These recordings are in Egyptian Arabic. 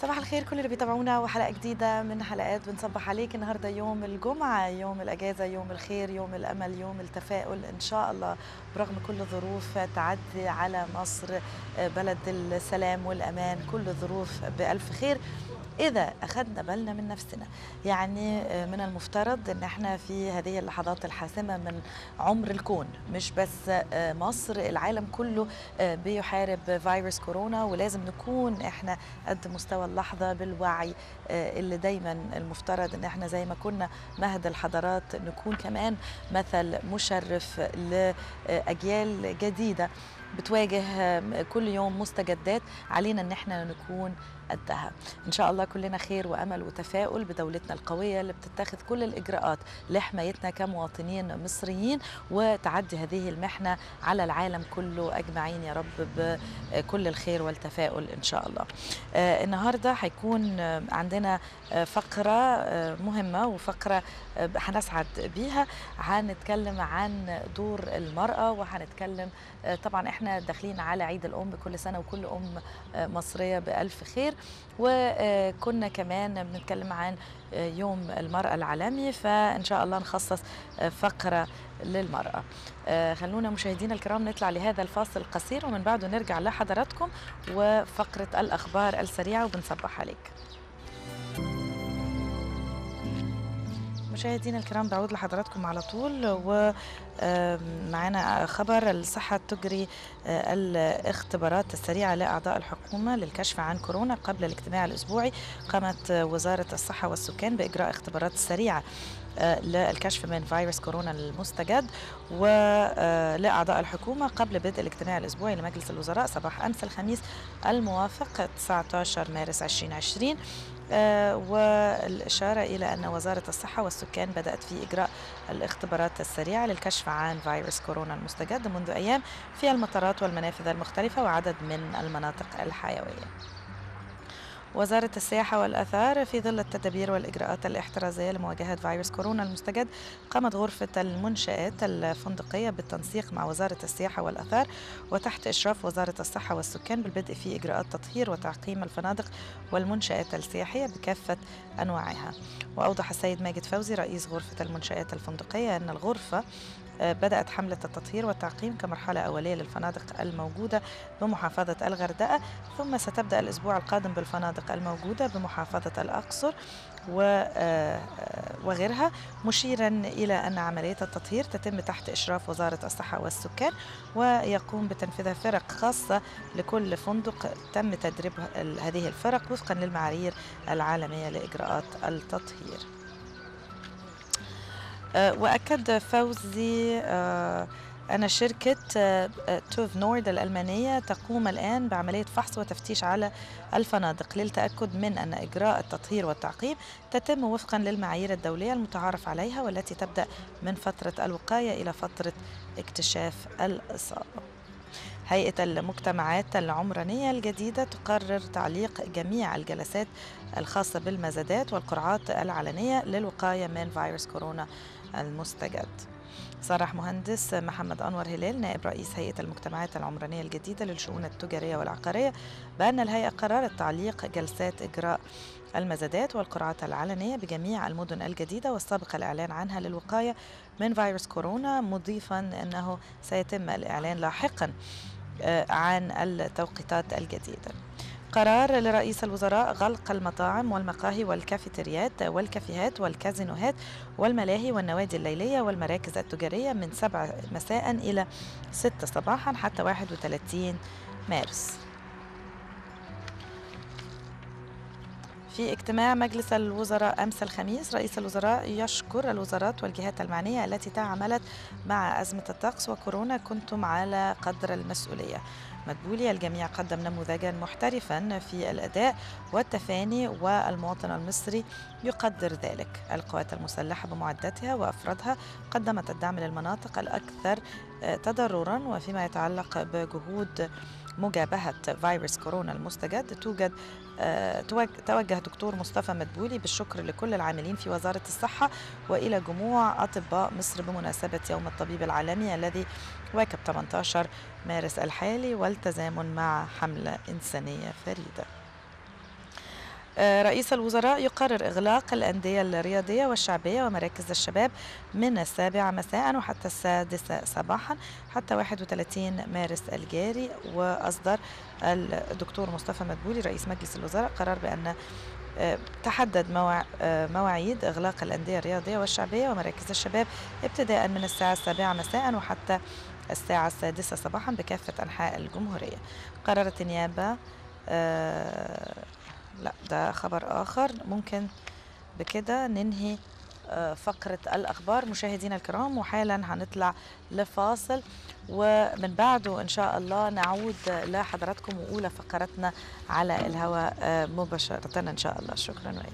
صباح الخير كل اللي بيتابعونا وحلقه جديده من حلقات بنصبح عليك النهارده يوم الجمعه يوم الاجازه يوم الخير يوم الامل يوم التفاؤل ان شاء الله برغم كل الظروف تعدي على مصر بلد السلام والامان كل الظروف بالف خير إذا أخذنا بالنا من نفسنا يعني من المفترض أن احنا في هذه اللحظات الحاسمة من عمر الكون مش بس مصر العالم كله بيحارب فيروس كورونا ولازم نكون احنا قد مستوى اللحظة بالوعي اللي دايما المفترض ان احنا زي ما كنا مهد الحضارات نكون كمان مثل مشرف لأجيال جديدة بتواجه كل يوم مستجدات علينا ان احنا نكون قدها ان شاء الله كلنا خير وامل وتفاؤل بدولتنا القويه اللي بتتخذ كل الاجراءات لحمايتنا كمواطنين مصريين وتعدي هذه المحنه على العالم كله اجمعين يا رب بكل الخير والتفاؤل ان شاء الله آه النهارده هيكون عندنا فقره مهمه وفقره هنسعد بيها هنتكلم عن دور المراه وهنتكلم طبعا احنا داخلين على عيد الام كل سنه وكل ام مصريه بالف خير وكنا كمان بنتكلم عن يوم المرأة العالمي فإن شاء الله نخصص فقرة للمرأة خلونا مشاهدينا الكرام نطلع لهذا الفاصل القصير ومن بعده نرجع لحضراتكم وفقرة الأخبار السريعة وبنصبح عليك مشاهدينا الكرام بعود لحضراتكم على طول ومعنا خبر الصحة تجري الاختبارات السريعة لأعضاء الحكومة للكشف عن كورونا قبل الاجتماع الأسبوعي قامت وزارة الصحة والسكان بإجراء اختبارات سريعة للكشف من فيروس كورونا المستجد ولأعضاء الحكومة قبل بدء الاجتماع الأسبوعي لمجلس الوزراء صباح أمس الخميس الموافق 19 مارس 2020 آه والإشارة إلى أن وزارة الصحة والسكان بدأت في إجراء الاختبارات السريعة للكشف عن فيروس كورونا المستجد منذ أيام في المطارات والمنافذ المختلفة وعدد من المناطق الحيوية وزارة السياحة والأثار في ظل التدابير والإجراءات الاحترازية لمواجهة فيروس كورونا المستجد قامت غرفة المنشآت الفندقية بالتنسيق مع وزارة السياحة والأثار وتحت إشراف وزارة الصحة والسكان بالبدء في إجراءات تطهير وتعقيم الفنادق والمنشآت السياحية بكافة أنواعها وأوضح السيد ماجد فوزي رئيس غرفة المنشآت الفندقية أن الغرفة بدأت حملة التطهير والتعقيم كمرحلة أولية للفنادق الموجودة بمحافظة الغردقة ثم ستبدأ الأسبوع القادم بالفنادق الموجودة بمحافظة الأقصر وغيرها مشيرا إلى أن عملية التطهير تتم تحت إشراف وزارة الصحة والسكان ويقوم بتنفيذها فرق خاصة لكل فندق تم تدريب هذه الفرق وفقا للمعايير العالمية لإجراءات التطهير واكد فوزي أن شركة توف نورد الألمانية تقوم الآن بعملية فحص وتفتيش على الفنادق للتأكد من أن إجراء التطهير والتعقيم تتم وفقا للمعايير الدولية المتعارف عليها والتي تبدأ من فترة الوقاية إلى فترة اكتشاف الإصابة. هيئة المجتمعات العمرانية الجديدة تقرر تعليق جميع الجلسات الخاصة بالمزادات والقرعات العلنية للوقاية من فيروس كورونا المستجد صرح مهندس محمد أنور هلال نائب رئيس هيئة المجتمعات العمرانية الجديدة للشؤون التجارية والعقارية بأن الهيئة قررت تعليق جلسات إجراء المزادات والقرعات العلنية بجميع المدن الجديدة والسابق الإعلان عنها للوقاية من فيروس كورونا مضيفا أنه سيتم الإعلان لاحقا عن التوقيتات الجديدة قرار لرئيس الوزراء غلق المطاعم والمقاهي والكافيتريات والكافيهات والكازينوهات والملاهي والنوادي الليلية والمراكز التجارية من 7 مساء إلى 6 صباحا حتى 31 مارس في اجتماع مجلس الوزراء أمس الخميس رئيس الوزراء يشكر الوزارات والجهات المعنية التي تعاملت مع أزمة الطقس وكورونا كنتم على قدر المسؤولية مدبولي الجميع قدم نموذجا محترفا في الأداء والتفاني والمواطن المصري يقدر ذلك القوات المسلحة بمعداتها وأفرادها قدمت الدعم للمناطق الأكثر تضررا وفيما يتعلق بجهود مجابهة فيروس كورونا المستجد توجد توجه دكتور مصطفى مدبولي بالشكر لكل العاملين في وزارة الصحة وإلى جموع أطباء مصر بمناسبة يوم الطبيب العالمي الذي واكب 18 مارس الحالي والتزامن مع حملة إنسانية فريدة آه، رئيس الوزراء يقرر إغلاق الأندية الرياضية والشعبية ومراكز الشباب من السابعة مساء وحتى السادسة صباحا حتى 31 مارس الجاري وأصدر الدكتور مصطفى مدبولي رئيس مجلس الوزراء قرار بأن آه، تحدد مواع- آه، مواعيد إغلاق الأندية الرياضية والشعبية ومراكز الشباب ابتداء من الساعة السابعة مساء وحتى الساعة السادسة صباحا بكافة أنحاء الجمهورية قررت النيابة آه، لا ده خبر آخر ممكن بكده ننهي آه، فقرة الأخبار مشاهدينا الكرام وحالا هنطلع لفاصل ومن بعده إن شاء الله نعود لحضراتكم وأولى فقرتنا على الهواء آه، مباشرة إن شاء الله شكرا وإليكم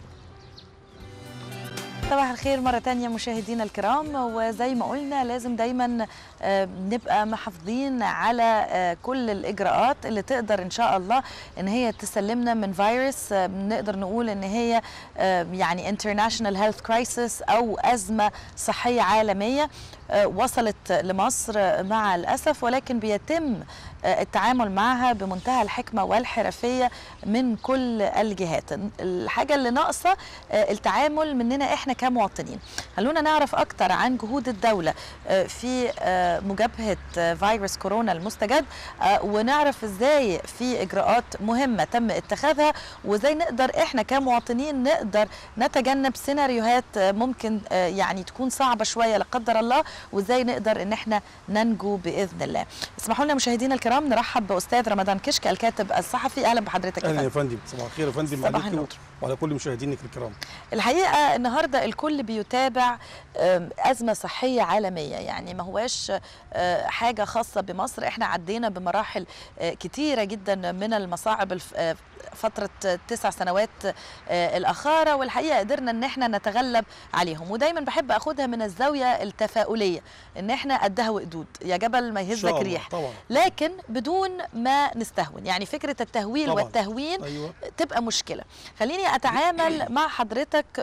صباح الخير مرة تانية مشاهدينا الكرام وزي ما قلنا لازم دايما آه، نبقى محافظين على آه، كل الإجراءات اللي تقدر إن شاء الله إن هي تسلمنا من فيروس آه، نقدر نقول إن هي آه، يعني international health crisis أو أزمة صحية عالمية آه، وصلت لمصر آه، مع الأسف ولكن بيتم آه، التعامل معها بمنتهى الحكمة والحرفية من كل الجهات الحاجة اللي ناقصة آه، التعامل مننا احنا كمواطنين خلونا نعرف اكتر عن جهود الدولة آه، في آه، مجابهة آه، فيروس كورونا المستجد آه، ونعرف ازاي في اجراءات مهمة تم اتخاذها وازاي نقدر احنا كمواطنين نقدر نتجنب سيناريوهات آه، ممكن آه، يعني تكون صعبة شوية لا قدر الله وازاي نقدر ان احنا ننجو باذن الله اسمحوا لنا مشاهدينا الكرام نرحب باستاذ رمضان كشك الكاتب الصحفي اهلا بحضرتك يا اهلا يا فندم. فندم صباح الخير يا فندم صباح عليك النور. وعلى كل مشاهدينك الكرام الحقيقه النهارده الكل بيتابع آم، ازمه صحيه عالميه يعني ما هواش آه، حاجه خاصه بمصر احنا عدينا بمراحل آه، كتيره جدا من المصاعب الف- آه، فترة تسع سنوات آه، الأخارة والحقيقة قدرنا إن احنا نتغلب عليهم ودايما بحب أخدها من الزاوية التفاؤلية إن احنا قدها وقدود يا جبل ما ان يهزك شاء الله ريح طبعا لكن بدون ما نستهون يعني فكرة التهويل طبعاً. والتهوين ايوه تبقى مشكله خليني اتعامل مع حضرتك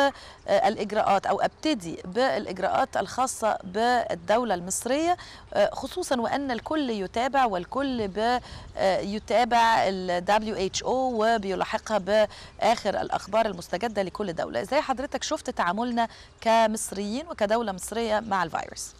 بالاجراءات او ابتدي بالاجراءات الخاصه بالدوله المصريه آه، خصوصا وان الكل يتابع والكل ب- آه، يتابع ال WHO وبيلاحقها باخر الاخبار المستجده لكل دوله ازاي حضرتك شفت تعاملنا كمصريين وكدوله مصريه مع الفيروس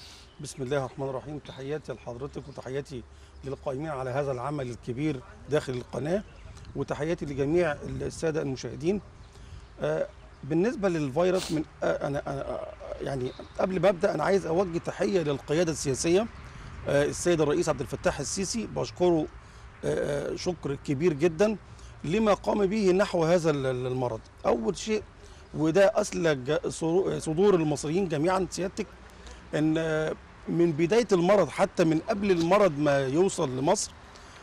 بسم الله الرحمن الرحيم تحياتي لحضرتك وتحياتي للقائمين على هذا العمل الكبير داخل القناه وتحياتي لجميع الساده المشاهدين آه، بالنسبه للفيروس من آه، انا أنا- آه، يعني قبل ما ابدا انا عايز اوجه تحيه للقياده السياسيه آه، السيد الرئيس عبد الفتاح السيسي بشكره آه، آه، شكر كبير جدا لما قام به نحو هذا ال- ال- المرض اول شيء وده اسلج صرو- صدور المصريين جميعا سيادتك ان آه، من بدايه المرض حتى من قبل المرض ما يوصل لمصر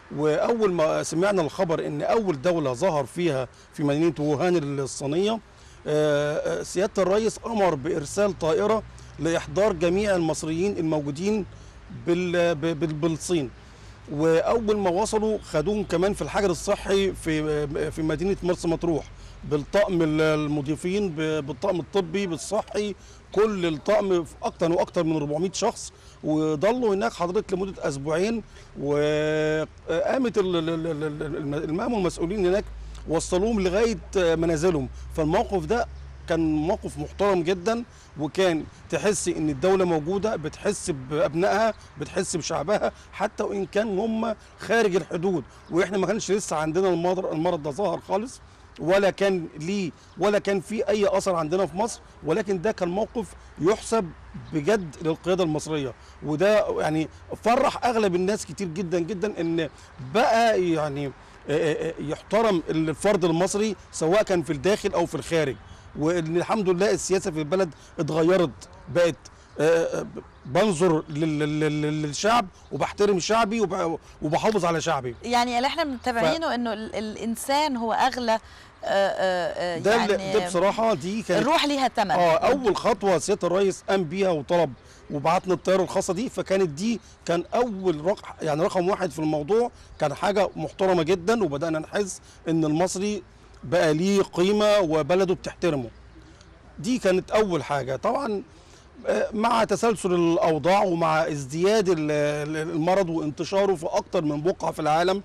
واول ما سمعنا الخبر ان اول دوله ظهر فيها في مدينه ووهان الصينيه آه، آه، سياده الرئيس امر بارسال طائره لاحضار جميع المصريين الموجودين بال- ب- بال- بالصين واول ما وصلوا خدوهم كمان في الحجر الصحي في في مدينه مرسى مطروح بالطقم ال- المضيفين ب- بالطقم الطبي بالصحي كل الطقم في اكتر واكتر من 400 شخص وضلوا هناك حضرتك لمده اسبوعين وقامت ال- ال- ال- ال- الم- المهام والمسؤولين هناك وصلوهم لغايه منازلهم فالموقف ده كان موقف محترم جدا وكان تحس ان الدوله موجوده بتحس بابنائها بتحس بشعبها حتى وان كان هم خارج الحدود واحنا ما كانش لسه عندنا المرض المرض ده ظهر خالص ولا كان ليه ولا كان في اي اثر عندنا في مصر ولكن ده كان موقف يحسب بجد للقياده المصريه وده يعني فرح اغلب الناس كتير جدا جدا ان بقى يعني آه، آه، يحترم الفرد المصري سواء كان في الداخل او في الخارج وان الحمد لله السياسه في البلد اتغيرت بقت آه، آه، بنظر لل- لل- لل- للشعب وبحترم شعبي وب- وبحافظ على شعبي يعني اللي احنا متابعينه انه ال- الانسان هو اغلى آه، آه، آه، ده يعني يعني ده بصراحه دي كانت الروح ليها ثمن اه اول خطوه سياده الرئيس قام بيها وطلب وبعتنا الطياره الخاصه دي فكانت دي كان اول رقم يعني رقم واحد في الموضوع كان حاجه محترمه جدا وبدانا نحس ان المصري بقى ليه قيمه وبلده بتحترمه دي كانت اول حاجه طبعا آه، مع تسلسل الاوضاع ومع ازدياد ال- ال- المرض وانتشاره في اكتر من بقعه في العالم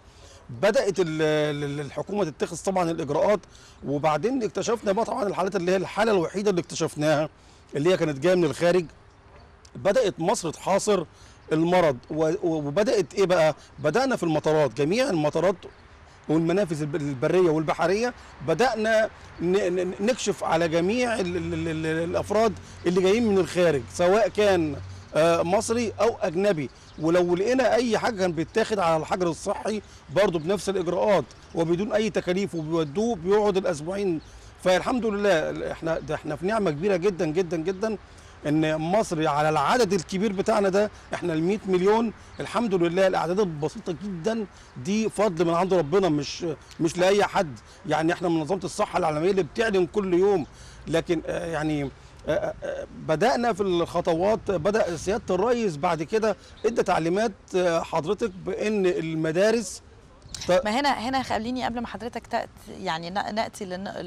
بدات ال- ال- الحكومه تتخذ طبعا الاجراءات وبعدين اكتشفنا بقى طبعا الحالات اللي هي الحاله الوحيده اللي اكتشفناها اللي هي كانت جايه من الخارج بدات مصر تحاصر المرض و- وبدات ايه بقى بدانا في المطارات جميع المطارات والمنافذ الب- البريه والبحريه بدانا ن- ن- نكشف على جميع ال ال ال ال الافراد اللي جايين من الخارج سواء كان آه، مصري او اجنبي ولو لقينا اي حاجه كان بيتاخد على الحجر الصحي برضه بنفس الاجراءات وبدون اي تكاليف وبيودوه بيقعد الاسبوعين فالحمد لله احنا ده احنا في نعمه كبيره جدا جدا جدا ان مصر على العدد الكبير بتاعنا ده احنا ال 100 مليون الحمد لله الاعداد البسيطه جدا دي فضل من عند ربنا مش مش لاي حد يعني احنا منظمه الصحه العالميه اللي بتعلن كل يوم لكن آه، يعني آه، آه، بدانا في الخطوات بدا سياده الرئيس بعد كده ادى تعليمات آه، حضرتك بان المدارس ت- ما هنا هنا خليني قبل ما حضرتك تأتي يعني ن- ناتي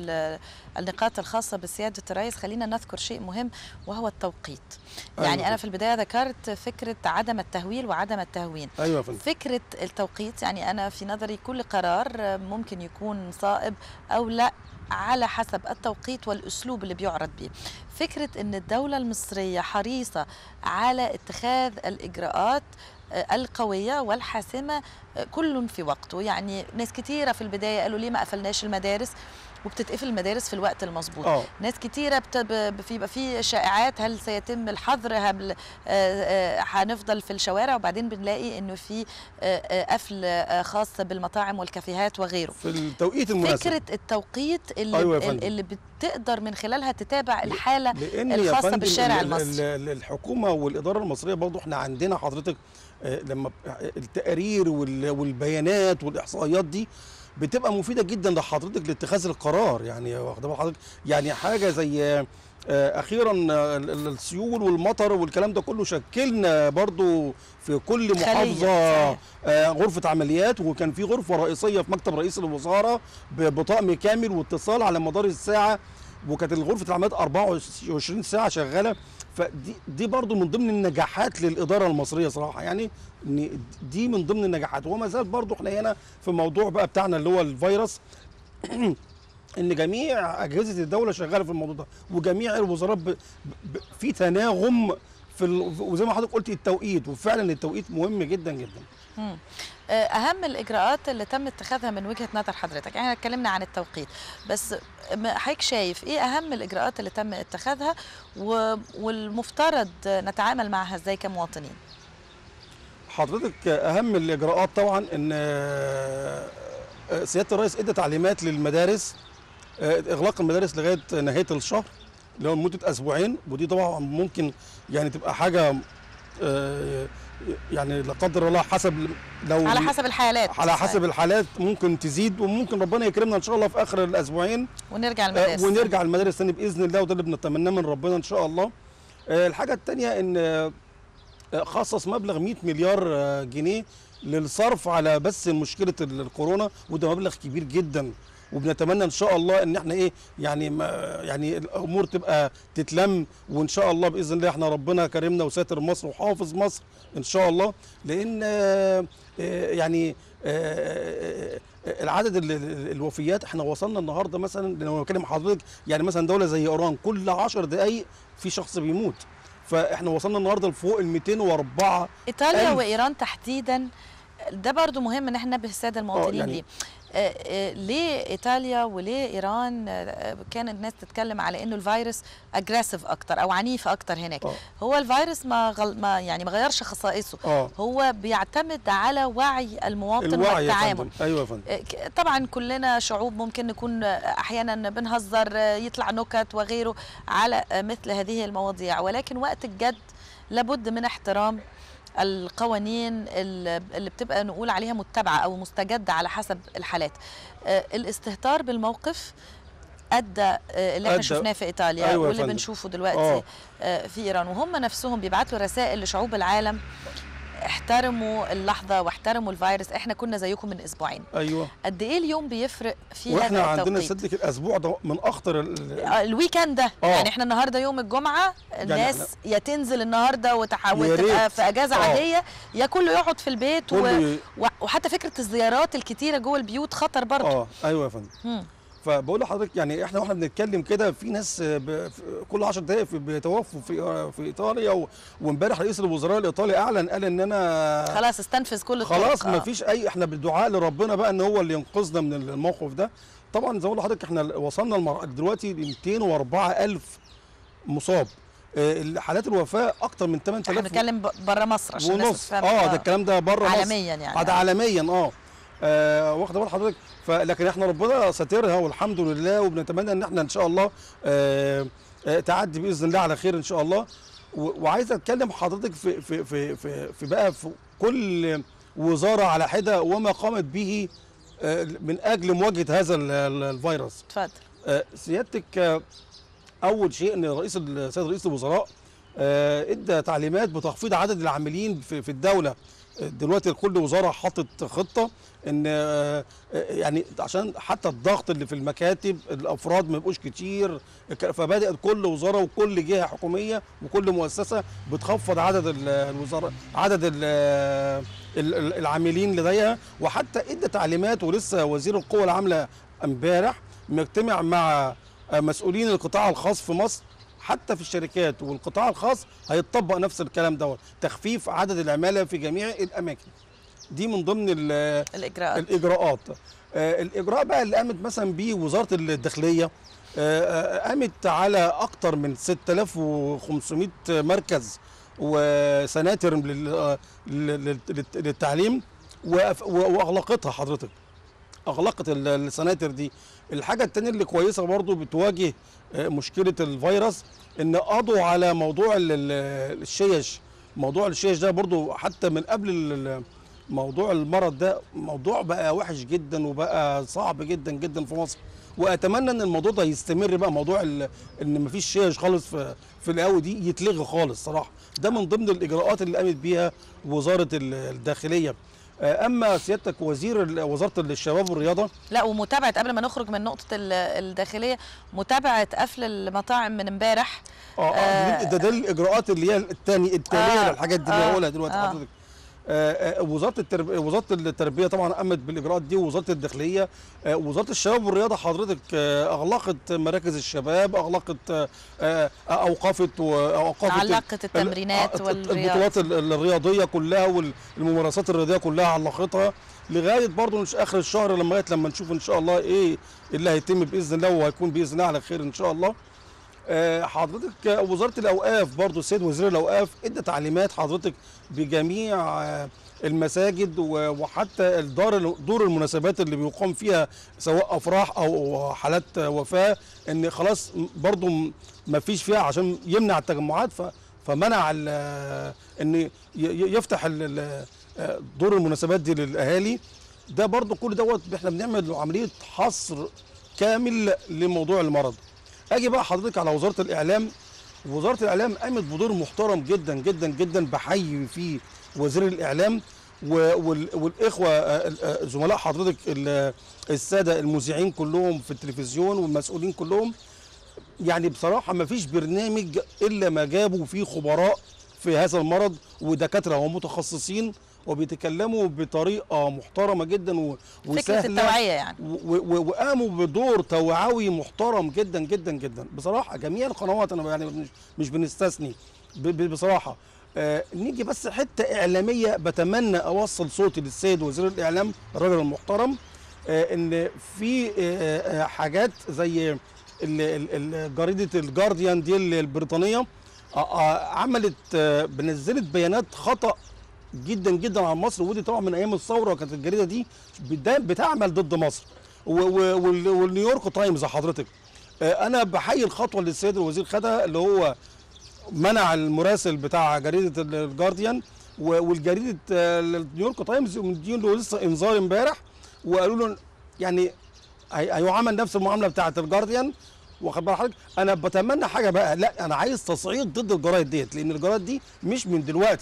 للنقاط الخاصه بسياده الرئيس خلينا نذكر شيء مهم وهو التوقيت يعني أيوة. انا في البدايه ذكرت فكره عدم التهويل وعدم التهوين ايوه يا فندم فكره التوقيت يعني انا في نظري كل قرار ممكن يكون صائب او لا على حسب التوقيت والاسلوب اللي بيعرض به فكره ان الدوله المصريه حريصه على اتخاذ الاجراءات آه، القويه والحاسمه آه، كل في وقته يعني ناس كثيره في البدايه قالوا ليه ما قفلناش المدارس وبتتقفل المدارس في الوقت المظبوط اه ناس كتيرة بت- ب- في يبقى في شائعات هل سيتم الحظر هل آه، آه، هنفضل في الشوارع وبعدين بنلاقي انه في آه، آه، قفل آه، خاص بالمطاعم والكافيهات وغيره في التوقيت المناسب فكرة التوقيت اللي أيوة يا فندم. اللي بتقدر من خلالها تتابع الحالة لان يا الخاصة فندم بالشارع ال- ال- المصري. ال- الحكومه والاداره المصريه برضو احنا عندنا حضرتك آه، لما ب- التقارير وال- والبيانات والاحصائيات دي بتبقى مفيده جدا لحضرتك لاتخاذ القرار يعني واخد بال حضرتك يعني حاجه زي آه، آه، اخيرا آه، ال- ال- السيول والمطر والكلام ده كله شكلنا برضو في كل خلية، محافظه صحيح. آه، غرفه عمليات وكان في غرفه رئيسيه في مكتب رئيس الوزاره ب- بطقم كامل واتصال على مدار الساعه وكانت غرفه العمليات 24 ساعه شغاله فدي دي برضو من ضمن النجاحات للاداره المصريه صراحه يعني ان دي من ضمن النجاحات وما زال برضو احنا هنا في موضوع بقى بتاعنا اللي هو الفيروس ان جميع اجهزه الدوله شغاله في الموضوع ده وجميع الوزارات ب... ب... في تناغم في ال... وزي ما حضرتك قلت التوقيت وفعلا التوقيت مهم جدا جدا مم. آه، اهم الاجراءات اللي تم اتخاذها من وجهه نظر حضرتك احنا اتكلمنا عن التوقيت بس م- حضرتك شايف ايه اهم الاجراءات اللي تم اتخاذها و- والمفترض نتعامل معها ازاي كمواطنين حضرتك اهم الاجراءات طبعا ان آه، آه، سياده الرئيس ادى تعليمات للمدارس آه، اغلاق المدارس لغايه نهايه الشهر اللي هو لمده اسبوعين ودي طبعا ممكن يعني تبقى حاجه آه، يعني لا قدر الله حسب لو على حسب الحالات على حسب الحالات ممكن تزيد وممكن ربنا يكرمنا ان شاء الله في اخر الاسبوعين ونرجع آه، المدارس ونرجع المدارس تاني باذن الله وده اللي بنتمناه من ربنا ان شاء الله آه، الحاجه الثانيه ان آه، خصص مبلغ 100 مليار آه، جنيه للصرف على بس مشكله ال- الكورونا وده مبلغ كبير جدا وبنتمنى ان شاء الله ان احنا ايه يعني ما يعني الامور تبقى تتلم وان شاء الله باذن الله احنا ربنا كرمنا وساتر مصر وحافظ مصر ان شاء الله لان آه، آه، يعني آه، آه، العدد ال- ال- الوفيات احنا وصلنا النهارده مثلا لما بكلم حضرتك يعني مثلا دوله زي ايران كل 10 دقائق في شخص بيموت فاحنا وصلنا النهارده لفوق ال 204 ايطاليا ألف. وايران تحديدا ده برضو مهم ان احنا ننبه الساده المواطنين يعني- ليه آه، آه، ليه ايطاليا وليه ايران آه، كانت الناس تتكلم على انه الفيروس اجريسيف اكتر او عنيف اكتر هناك اه هو الفيروس ما, غل... ما يعني ما غيرش خصائصه اه هو بيعتمد على وعي المواطن الوعي يا والتعامل فندم ايوه يا فندم آه، ك- طبعا كلنا شعوب ممكن نكون آه، احيانا بنهزر آه، يطلع نكت وغيره على آه، مثل هذه المواضيع ولكن وقت الجد لابد من احترام القوانين ال- اللي بتبقى نقول عليها متبعه او مستجده على حسب الحالات آه، الاستهتار بالموقف ادى آه، اللي احنا أدى. شفناه في ايطاليا أيوة يا واللي فندم. بنشوفه دلوقتي آه. آه، في ايران وهم نفسهم بيبعتوا رسائل لشعوب العالم احترموا اللحظه واحترموا الفيروس احنا كنا زيكم من اسبوعين ايوه قد ايه اليوم بيفرق في واحنا هذا عندنا التوقيت صدق الاسبوع ده من اخطر ال- آه، الويكند ده آه. يعني احنا النهارده يوم الجمعه الناس يا تنزل النهارده وتحاول يا تبقى ريت. في اجازه آه. عاديه يا كله يقعد في البيت و... كله و... وحتى فكره الزيارات الكتيره جوه البيوت خطر برضه اه ايوه يا فندم مم. فبقول لحضرتك يعني احنا واحنا بنتكلم كده في ناس ب- في- كل 10 دقائق في- بيتوفوا في في ايطاليا و- وامبارح رئيس الوزراء الايطالي اعلن قال ان انا خلاص استنفذ كل الطرق خلاص آه. ما فيش اي احنا بالدعاء لربنا بقى ان هو اللي ينقذنا من الموقف ده طبعا زي ما بقول لحضرتك احنا وصلنا المر... دلوقتي ل 204 الف مصاب آه، حالات الوفاه اكتر من 8000 احنا بنتكلم بره مصر عشان الناس ونص تفهم. اه ده الكلام ده بره مصر عالميا يعني ده عالميا اه آه، واخده بال حضرتك فلكن احنا ربنا ساترها والحمد لله وبنتمنى ان احنا ان شاء الله آه، آه، تعدي باذن الله على خير ان شاء الله و- وعايز اتكلم حضرتك في في في في, في بقى في كل وزاره على حده وما قامت به آه، من اجل مواجهه هذا ال- ال- الفيروس اتفضل آه، سيادتك آه، اول شيء ان رئيس ال- السيد رئيس الوزراء آه، ادى تعليمات بتخفيض عدد العاملين في في الدوله آه، دلوقتي كل وزاره حطت خطه ان آه، آه، يعني عشان حتى الضغط اللي في المكاتب الافراد ما يبقوش كتير ك- فبدات كل وزاره وكل جهه حكوميه وكل مؤسسه بتخفض عدد ال- الوزراء عدد ال- ال- ال- العاملين لديها وحتى ادى تعليمات ولسه وزير القوى العامله امبارح مجتمع مع آه، مسؤولين القطاع الخاص في مصر حتى في الشركات والقطاع الخاص هيتطبق نفس الكلام دوت تخفيف عدد العماله في جميع الاماكن دي من ضمن ال- الاجراءات الاجراءات آه، الاجراء بقى اللي قامت مثلا بيه وزاره الداخليه آه، آه، قامت على اكتر من 6500 مركز وسناتر لل- آه، لل- لل- للتعليم وأف- واغلقتها حضرتك اغلقت ال- السناتر دي الحاجه التانية اللي كويسه برضو بتواجه آه، مشكله الفيروس ان قضوا على موضوع ال- ال- الشيش موضوع الشيش ده برضو حتى من قبل ال- ال- موضوع المرض ده موضوع بقى وحش جدا وبقى صعب جدا جدا في مصر واتمنى ان الموضوع ده يستمر بقى موضوع ال- ان مفيش شيش خالص في في القهوه دي يتلغي خالص صراحه ده من ضمن الاجراءات اللي قامت بيها وزاره ال- الداخليه آه، اما سيادتك وزير ال- وزاره الشباب والرياضه لا ومتابعه قبل ما نخرج من نقطه ال- الداخليه متابعه قفل المطاعم من امبارح اه آه، آه ده, ده الاجراءات اللي هي الثاني التاليه آه، للحاجات دي اللي آه، هقولها دلوقتي آه. حضرتك آه، آه، وزاره التربيه وزاره التربيه طبعا قامت بالاجراءات دي ووزاره الداخليه آه، وزاره الشباب والرياضه حضرتك آه، اغلقت مراكز الشباب اغلقت آه، آه، اوقفت واوقفت علقت التمرينات ال- والرياض. البطولات ال- الرياضيه كلها والممارسات الرياضيه كلها علقتها لغايه برضه مش اخر الشهر لما لغايه لما نشوف ان شاء الله ايه اللي هيتم باذن الله وهيكون باذن الله على خير ان شاء الله آه، حضرتك آه، وزاره الاوقاف برضو السيد وزير الاوقاف ادى تعليمات حضرتك بجميع آه، المساجد و- وحتى الدار دور المناسبات اللي بيقام فيها سواء افراح او حالات آه، وفاه ان خلاص م- برضو م- ما فيش فيها عشان يمنع التجمعات ف- فمنع ال- آه، ان ي- ي- يفتح ال- ال- آه، دور المناسبات دي للاهالي ده برضو كل دوت احنا بنعمل عمليه حصر كامل لموضوع المرض اجي بقى حضرتك على وزاره الاعلام وزاره الاعلام قامت بدور محترم جدا جدا جدا بحيي فيه وزير الاعلام و- وال- والاخوه آه، آه، زملاء حضرتك ال- الساده المذيعين كلهم في التلفزيون والمسؤولين كلهم يعني بصراحه ما فيش برنامج الا ما جابوا فيه خبراء في هذا المرض ودكاتره ومتخصصين وبيتكلموا بطريقه محترمه جدا و- فكره وسهله التوعيه يعني و- و- وقاموا بدور توعوي محترم جدا جدا جدا بصراحه جميع القنوات انا يعني مش, مش بنستثني ب- ب- بصراحه آه نيجي بس حته اعلاميه بتمنى اوصل صوتي للسيد وزير الاعلام الراجل المحترم آه ان في آه آه حاجات زي ال- ال- ال- جريده الجارديان دي ال- البريطانيه آه آه عملت آه بنزلت بيانات خطا جدا جدا عن مصر ودي طبعا من ايام الثوره كانت الجريده دي بدا- بتعمل ضد مصر و- و- وال- والنيويورك تايمز حضرتك آه، انا بحيي الخطوه اللي السيد الوزير خدها اللي هو منع المراسل بتاع جريده ال- الجارديان و- والجريده آه، النيويورك تايمز مدين له لسه انذار امبارح وقالوا له يعني هي- هيعامل نفس المعامله بتاعه الجارديان واخد بال حضرتك انا بتمنى حاجه بقى لا انا عايز تصعيد ضد الجرايد ديت لان الجرايد دي مش من دلوقتي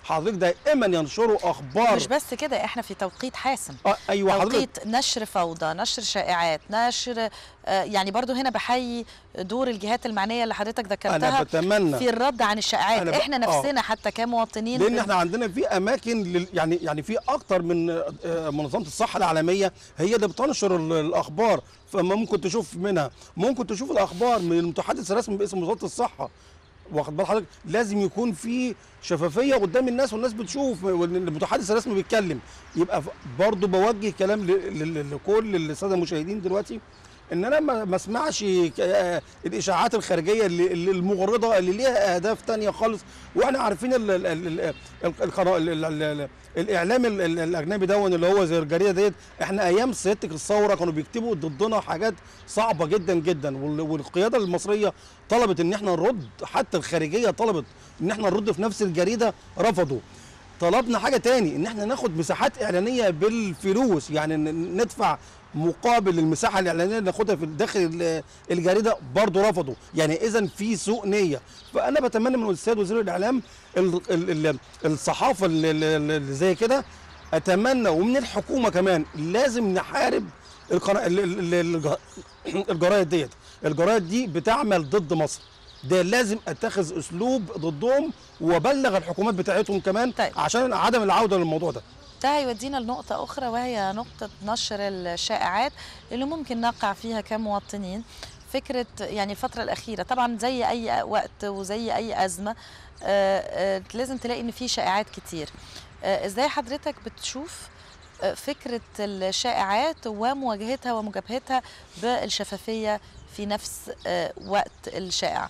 حضرتك دائما ينشروا اخبار مش بس كده احنا في توقيت حاسم آه ايوه حضرتك توقيت نشر فوضى نشر شائعات نشر آه، يعني برضو هنا بحيي دور الجهات المعنيه اللي حضرتك انا ذكرتها بتمنى في الرد عن الشائعات أنا ب- احنا آه. نفسنا حتى كمواطنين لان بن- احنا عندنا في اماكن لل يعني يعني في اكتر من آه، منظمه الصحه العالميه هي اللي بتنشر ال- الاخبار فما ممكن تشوف منها ممكن تشوف الاخبار من المتحدث الرسمي باسم وزاره الصحه واخد بال حضرتك لازم يكون في شفافيه قدام الناس والناس بتشوف والمتحدث الرسمي بيتكلم يبقى ف- برضو بوجه كلام ل- ل- لكل الساده المشاهدين دلوقتي ان انا ما ما اسمعش ك- آه، الاشاعات الخارجيه اللي اللي المغرضه اللي ليها اهداف تانية خالص واحنا عارفين ال ال ال ال ال القرا- ال ال ال ال الاعلام ال- ال- الاجنبي دون اللي هو زي الجريده ديت احنا ايام سيادتك الثوره كانوا بيكتبوا ضدنا حاجات صعبه جدا جدا وال- والقياده المصريه طلبت ان احنا نرد حتى الخارجيه طلبت ان احنا نرد في نفس الجريده رفضوا طلبنا حاجه تاني ان احنا ناخد مساحات اعلانيه بالفلوس يعني ن- ندفع مقابل المساحه الاعلانيه اللي ناخدها في داخل ال- الجريده برضه رفضوا يعني اذا في سوء نيه فانا بتمنى من السيد وزير الاعلام ال ال ال الصحافه اللي- اللي اللي زي كده اتمنى ومن الحكومه كمان لازم نحارب القنا- ال- ال- ال- الج- الجرايد ديت الجرايد دي بتعمل ضد مصر ده لازم اتخذ اسلوب ضدهم وابلغ الحكومات بتاعتهم كمان طيب. عشان عدم العوده للموضوع ده ده هيودينا لنقطة أخرى وهي نقطة نشر الشائعات اللي ممكن نقع فيها كمواطنين فكرة يعني الفترة الأخيرة طبعا زي أي وقت وزي أي أزمة آه، آه، لازم تلاقي إن في شائعات كتير آه، إزاي حضرتك بتشوف آه، فكرة الشائعات ومواجهتها ومجابهتها بالشفافية في نفس آه، وقت الشائع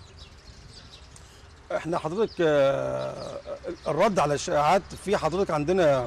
احنا حضرتك آه، الرد على الشائعات في حضرتك عندنا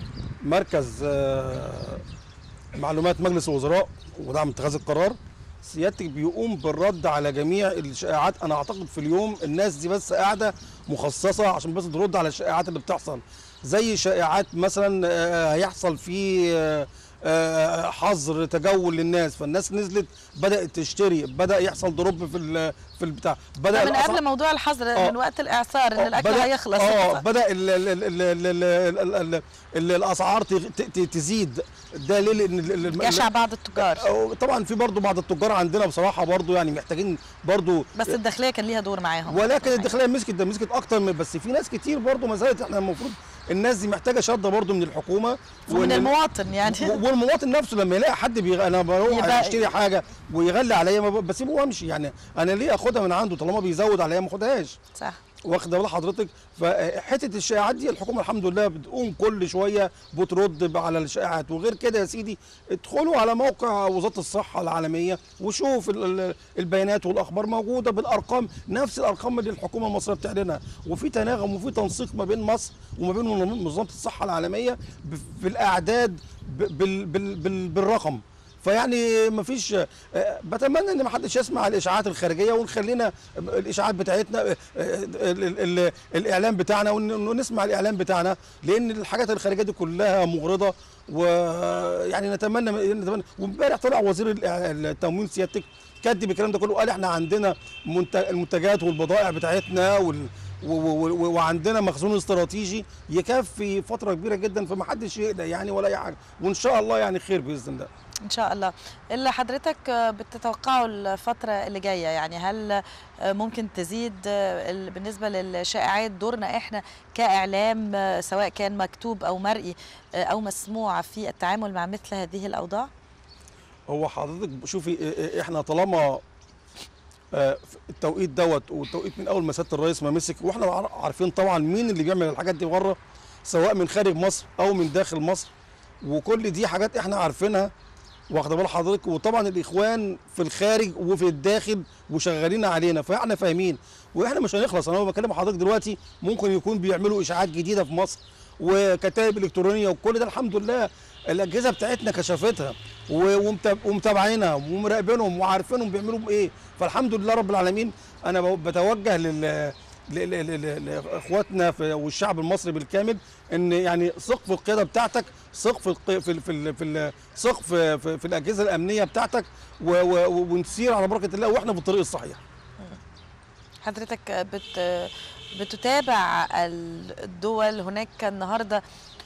مركز آه، معلومات مجلس الوزراء ودعم اتخاذ القرار سيادتك بيقوم بالرد على جميع الشائعات انا اعتقد في اليوم الناس دي بس قاعده مخصصه عشان بس ترد على الشائعات اللي بتحصل زي شائعات مثلا آه، هيحصل في آه، آه، حظر تجول للناس فالناس نزلت بدات تشتري بدا يحصل دروب في ال- في البتاع بدا من الأسعار- قبل موضوع الحظر آه. من وقت الإعصار إن آه، الأكل بدأ- هيخلص اه بدا ال ال ال ال ال ال ال ال ال الاسعار تغ- ت- ت- تزيد ده ليه لان ال- ال- ال- جشع بعض التجار آه، طبعا في برضو بعض التجار عندنا بصراحه برضو يعني محتاجين برضو بس الداخليه كان ليها دور معاهم ولكن الداخليه مسكت ده مسكت اكتر من بس في ناس كتير برضو ما زالت احنا المفروض الناس دي محتاجه شده برضو من الحكومه ومن وإن- المواطن يعني و- والمواطن نفسه لما يلاقي حد بيغ... انا بروح يبقى- اشتري حاجه ويغلي عليا ما ب- بسيبه وامشي يعني انا ليه اخدها من عنده طالما بيزود عليا ما اخدهاش صح واخده بال حضرتك فحته الشائعات دي الحكومه الحمد لله بتقوم كل شويه بترد على الشائعات وغير كده يا سيدي ادخلوا على موقع وزاره الصحه العالميه وشوف ال- ال- البيانات والاخبار موجوده بالارقام نفس الارقام اللي الحكومه المصريه بتعلنها وفي تناغم وفي تنسيق ما بين مصر وما بين منظمه الصحه العالميه ب- في الاعداد ب- بال بال بال بالرقم فيعني مفيش آه، بتمنى ان ما حدش يسمع الاشاعات الخارجيه ونخلينا الاشاعات بتاعتنا آه، ال- ال- الاعلام بتاعنا ون- ونسمع الاعلام بتاعنا لان الحاجات الخارجيه دي كلها مغرضه ويعني نتمنى نتمنى وامبارح طلع وزير الإع- التموين سيادتك كدب الكلام ده كله قال احنا عندنا منت- المنتجات والبضائع بتاعتنا وال و- و- و- وعندنا مخزون استراتيجي يكفي فتره كبيره جدا فما حدش يقلق يعني ولا اي حاجه وان شاء الله يعني خير باذن الله ان شاء الله اللي حضرتك بتتوقعه الفتره اللي جايه يعني هل ممكن تزيد ال- بالنسبه للشائعات دورنا احنا كاعلام سواء كان مكتوب او مرئي او مسموع في التعامل مع مثل هذه الاوضاع هو حضرتك شوفي إ- إ- احنا طالما آه، في التوقيت دوت والتوقيت من اول ما سياده الرئيس ما مسك واحنا عار- عارفين طبعا مين اللي بيعمل الحاجات دي بره سواء من خارج مصر او من داخل مصر وكل دي حاجات احنا عارفينها واخده بال حضرتك وطبعا الاخوان في الخارج وفي الداخل وشغالين علينا فاحنا فاهمين واحنا مش هنخلص انا بكلم حضرتك دلوقتي ممكن يكون بيعملوا اشاعات جديده في مصر وكتائب الكترونيه وكل ده الحمد لله الاجهزه بتاعتنا كشفتها و- ومتا- ومتابعينها ومراقبينهم وعارفينهم بيعملوا ايه فالحمد لله رب العالمين انا ب- بتوجه لل ل- ل- ل- لاخواتنا في- والشعب المصري بالكامل ان يعني ثق في القياده بتاعتك ثق في الق- في ال- في ال- في ال- ثق في, في, في الاجهزه الامنيه بتاعتك و- و- ونسير على بركه الله واحنا في الطريق الصحيح حضرتك بت بتتابع الدول هناك النهارده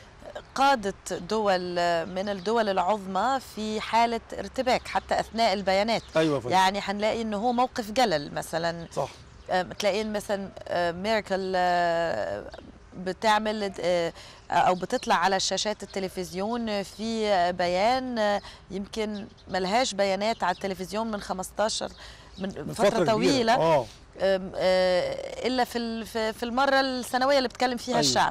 قادة دول من الدول العظمى في حالة ارتباك حتى أثناء البيانات ايوه يا فندم يعني هنلاقي إن هو موقف جلل مثلا صح آم، تلاقين مثلا آم، ميركل آه، بتعمل آه، او بتطلع على شاشات التلفزيون في بيان آه، يمكن ملهاش بيانات على التلفزيون من 15 من, من فتره, كبيرة. طويله اه آم، آه، الا في ال- في في المره السنويه اللي بتكلم فيها أيوة. الشعب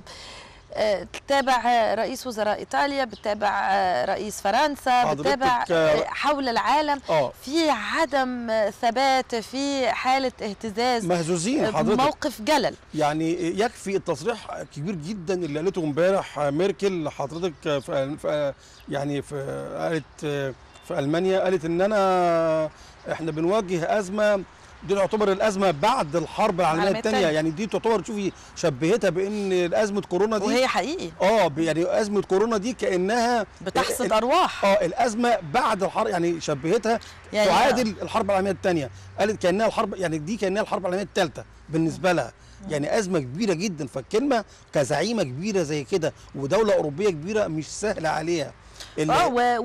آه، بتتابع آه، رئيس وزراء ايطاليا بتتابع آه، رئيس فرنسا حضرتك، بتتابع آه، آه، حول العالم اه في عدم آه، ثبات في حاله اهتزاز مهزوزين حضرتك موقف جلل يعني يكفي التصريح كبير جدا اللي قالته امبارح ميركل حضرتك في في- يعني في قالت في المانيا قالت ان انا احنا بنواجه ازمه دي تعتبر الازمه بعد الحرب العالميه العالمية الثانيه التانية. يعني دي تعتبر شوفي شبهتها بان ازمه كورونا دي وهي حقيقي اه ب- يعني ازمه كورونا دي كانها بتحصد ال- ارواح اه الازمه بعد الحرب يعني شبهتها يعني تعادل الحرب العالميه الثانيه قالت كانها الحرب يعني دي كانها الحرب العالميه الثالثه بالنسبه لها يعني ازمه كبيره جدا فالكلمه كزعيمه كبيره زي كده ودوله اوروبيه كبيره مش سهله عليها ال- اه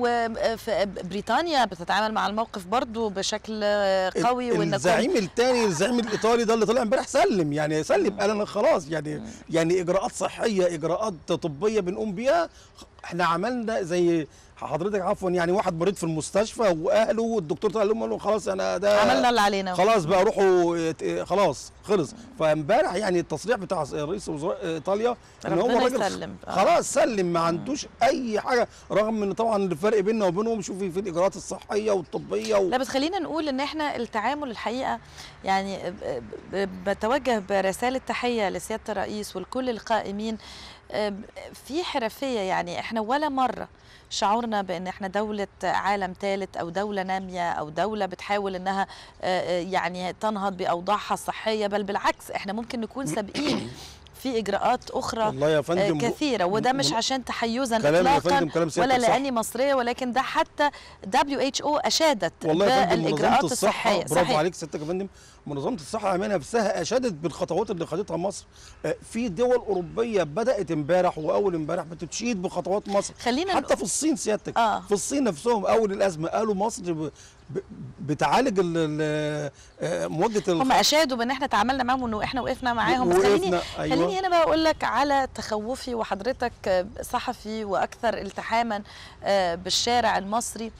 وبريطانيا بتتعامل مع الموقف برضو بشكل آه، قوي وان الزعيم الثاني الزعيم الايطالي ده اللي طلع امبارح سلم يعني سلم قال انا خلاص يعني يعني اجراءات صحيه اجراءات طبيه بنقوم بيها احنا عملنا زي حضرتك عفوا يعني واحد مريض في المستشفى واهله والدكتور قال لهم قال لهم خلاص انا ده عملنا اللي علينا خلاص بقى روحوا ات- خلاص خلص فامبارح يعني التصريح بتاع رئيس وزراء ايطاليا ان هو ربنا الراجل يسلم. آه. خلاص سلم ما عندوش اي حاجه رغم ان طبعا الفرق بيننا وبينهم شوفي في الاجراءات الصحيه والطبيه و... لا بس خلينا نقول ان احنا التعامل الحقيقه يعني ب- ب- بتوجه برساله تحيه لسياده الرئيس ولكل القائمين آم، في حرفيه يعني احنا ولا مره شعورنا بان احنا دوله عالم ثالث او دوله ناميه او دوله بتحاول انها آه، آه، يعني تنهض باوضاعها الصحيه بل بالعكس احنا ممكن نكون سابقين في اجراءات اخرى والله يا آه، فندم كثيره وده مش م- عشان تحيزا كلام يا اطلاقا فندم كلام سيادتك ولا صح. لاني مصريه ولكن ده حتى WHO اشادت والله يا فندم بالاجراءات منظمه الصحه الصحيه برافو صحيح. عليك سيادتك يا فندم منظمه الصحه العالميه نفسها اشادت بالخطوات اللي خدتها مصر آه، في دول اوروبيه بدات امبارح واول امبارح بتشيد بخطوات مصر خلينا حتى في الصين سيادتك آه. في الصين نفسهم اول الازمه قالوا مصر ب... ب... بتعالج ال... ال... آه، مواجهه الخ- هم اشادوا بان احنا تعاملنا معاهم وانه احنا وقفنا معاهم بس خليني وقفنا، أيوة. خليني هنا بقى اقول لك على تخوفي وحضرتك صحفي واكثر التحاما آه، بالشارع المصري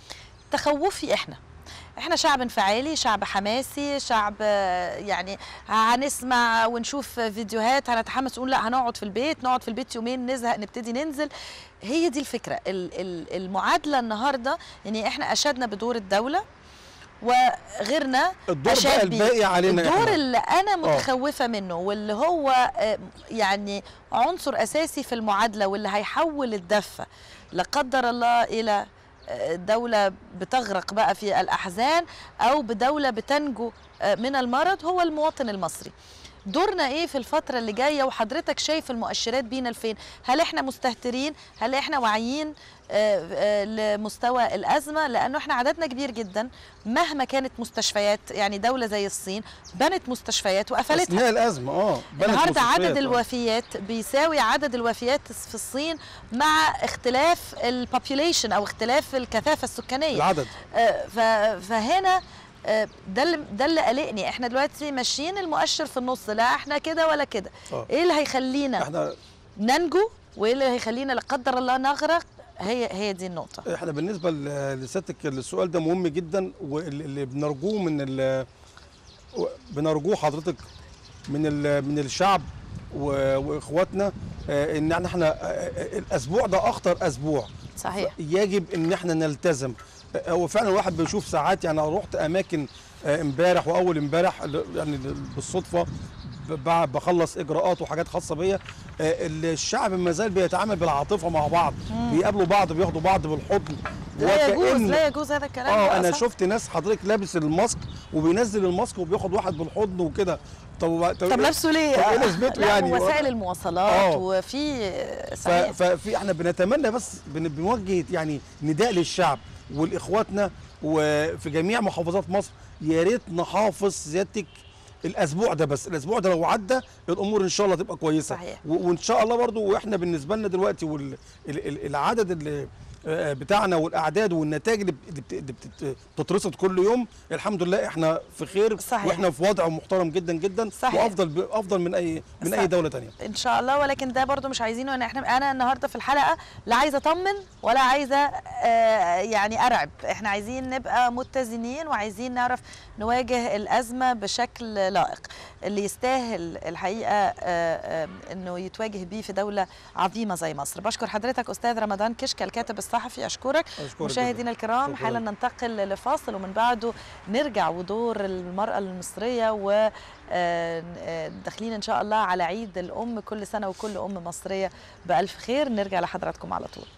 تخوفي احنا احنا شعب انفعالي شعب حماسي شعب آه، يعني هنسمع ونشوف فيديوهات هنتحمس ونقول لا هنقعد في البيت نقعد في البيت يومين نزهق نبتدي ننزل هي دي الفكره ال- ال- المعادله النهارده يعني احنا اشدنا بدور الدوله وغيرنا الدور أشاد بقى بيه. الباقي علينا الدور إحنا. اللي انا متخوفه منه واللي هو آه، يعني عنصر اساسي في المعادله واللي هيحول الدفه لا قدر الله الى آه، دولة بتغرق بقى في الأحزان أو بدولة بتنجو آه، من المرض هو المواطن المصري دورنا ايه في الفترة اللي جاية وحضرتك شايف المؤشرات بينا لفين هل احنا مستهترين هل احنا واعيين آه، آه، لمستوى الأزمة لأنه احنا عددنا كبير جدا مهما كانت مستشفيات يعني دولة زي الصين بنت مستشفيات وقفلتها اثناء الازمه اه بنت النهارده مستشفيات، عدد آه. الوفيات بيساوي عدد الوفيات في الصين مع اختلاف البوبيوليشن او اختلاف الكثافه السكانيه العدد آه، ف- فهنا آه، ده اللي ده اللي قلقني احنا دلوقتي ماشيين المؤشر في النص لا احنا كده ولا كده آه. ايه اللي هيخلينا احنا ننجو وايه اللي هيخلينا لا قدر الله نغرق هي هي دي النقطه احنا بالنسبه ل- لسيادتك السؤال ده مهم جدا واللي بنرجوه من ال بنرجوه حضرتك من ال من الشعب و- واخواتنا آه، ان احنا احنا آه، الاسبوع ده اخطر اسبوع صحيح يجب ان احنا نلتزم آه، هو فعلا الواحد بيشوف ساعات يعني انا رحت اماكن آه، امبارح واول امبارح ل- يعني بالصدفه ب- ب- بخلص اجراءات وحاجات خاصه بيا آه، الشعب ما زال بيتعامل بالعاطفه مع بعض بيقابلوا بعض بياخدوا بعض بالحضن لا يجوز وكأن- لا يجوز هذا الكلام اه ده انا أصلاً. شفت ناس حضرتك لابس الماسك وبينزل الماسك وبياخد واحد بالحضن وكده طب طب لابسه ليه؟ طب ايه لازمته لا يعني؟ وسائل المواصلات آه. وفي ف- صحيح ففي احنا بنتمنى بس بن- بنوجه يعني نداء للشعب والاخواتنا وفي جميع محافظات مصر يا ريت نحافظ سيادتك الاسبوع ده بس الاسبوع ده لو عدى الامور ان شاء الله تبقى كويسه صحيح. و- وان شاء الله برضو واحنا بالنسبه لنا دلوقتي والعدد اللي آه، بتاعنا والاعداد والنتائج اللي بت- اللي بت- بتترصد كل يوم الحمد لله احنا في خير صحيح. واحنا في وضع محترم جدا جدا صحيح. وافضل ب- افضل من اي من صح. اي دوله تانية ان شاء الله ولكن ده برضو مش عايزينه ان احنا انا النهارده في الحلقه لا عايزه اطمن ولا عايزه آه، يعني ارعب احنا عايزين نبقى متزنين وعايزين نعرف نواجه الازمه بشكل لائق اللي يستاهل الحقيقه آه، آه، انه يتواجه بيه في دوله عظيمه زي مصر بشكر حضرتك استاذ رمضان كشك الكاتب الصحفي اشكرك أشكرك مشاهدينا الكرام شكراً. حالا ننتقل لفاصل ومن بعده نرجع ودور المرأة المصرية و آه، آه، داخلين إن شاء الله على عيد الأم كل سنة وكل أم مصرية بألف خير نرجع لحضراتكم على طول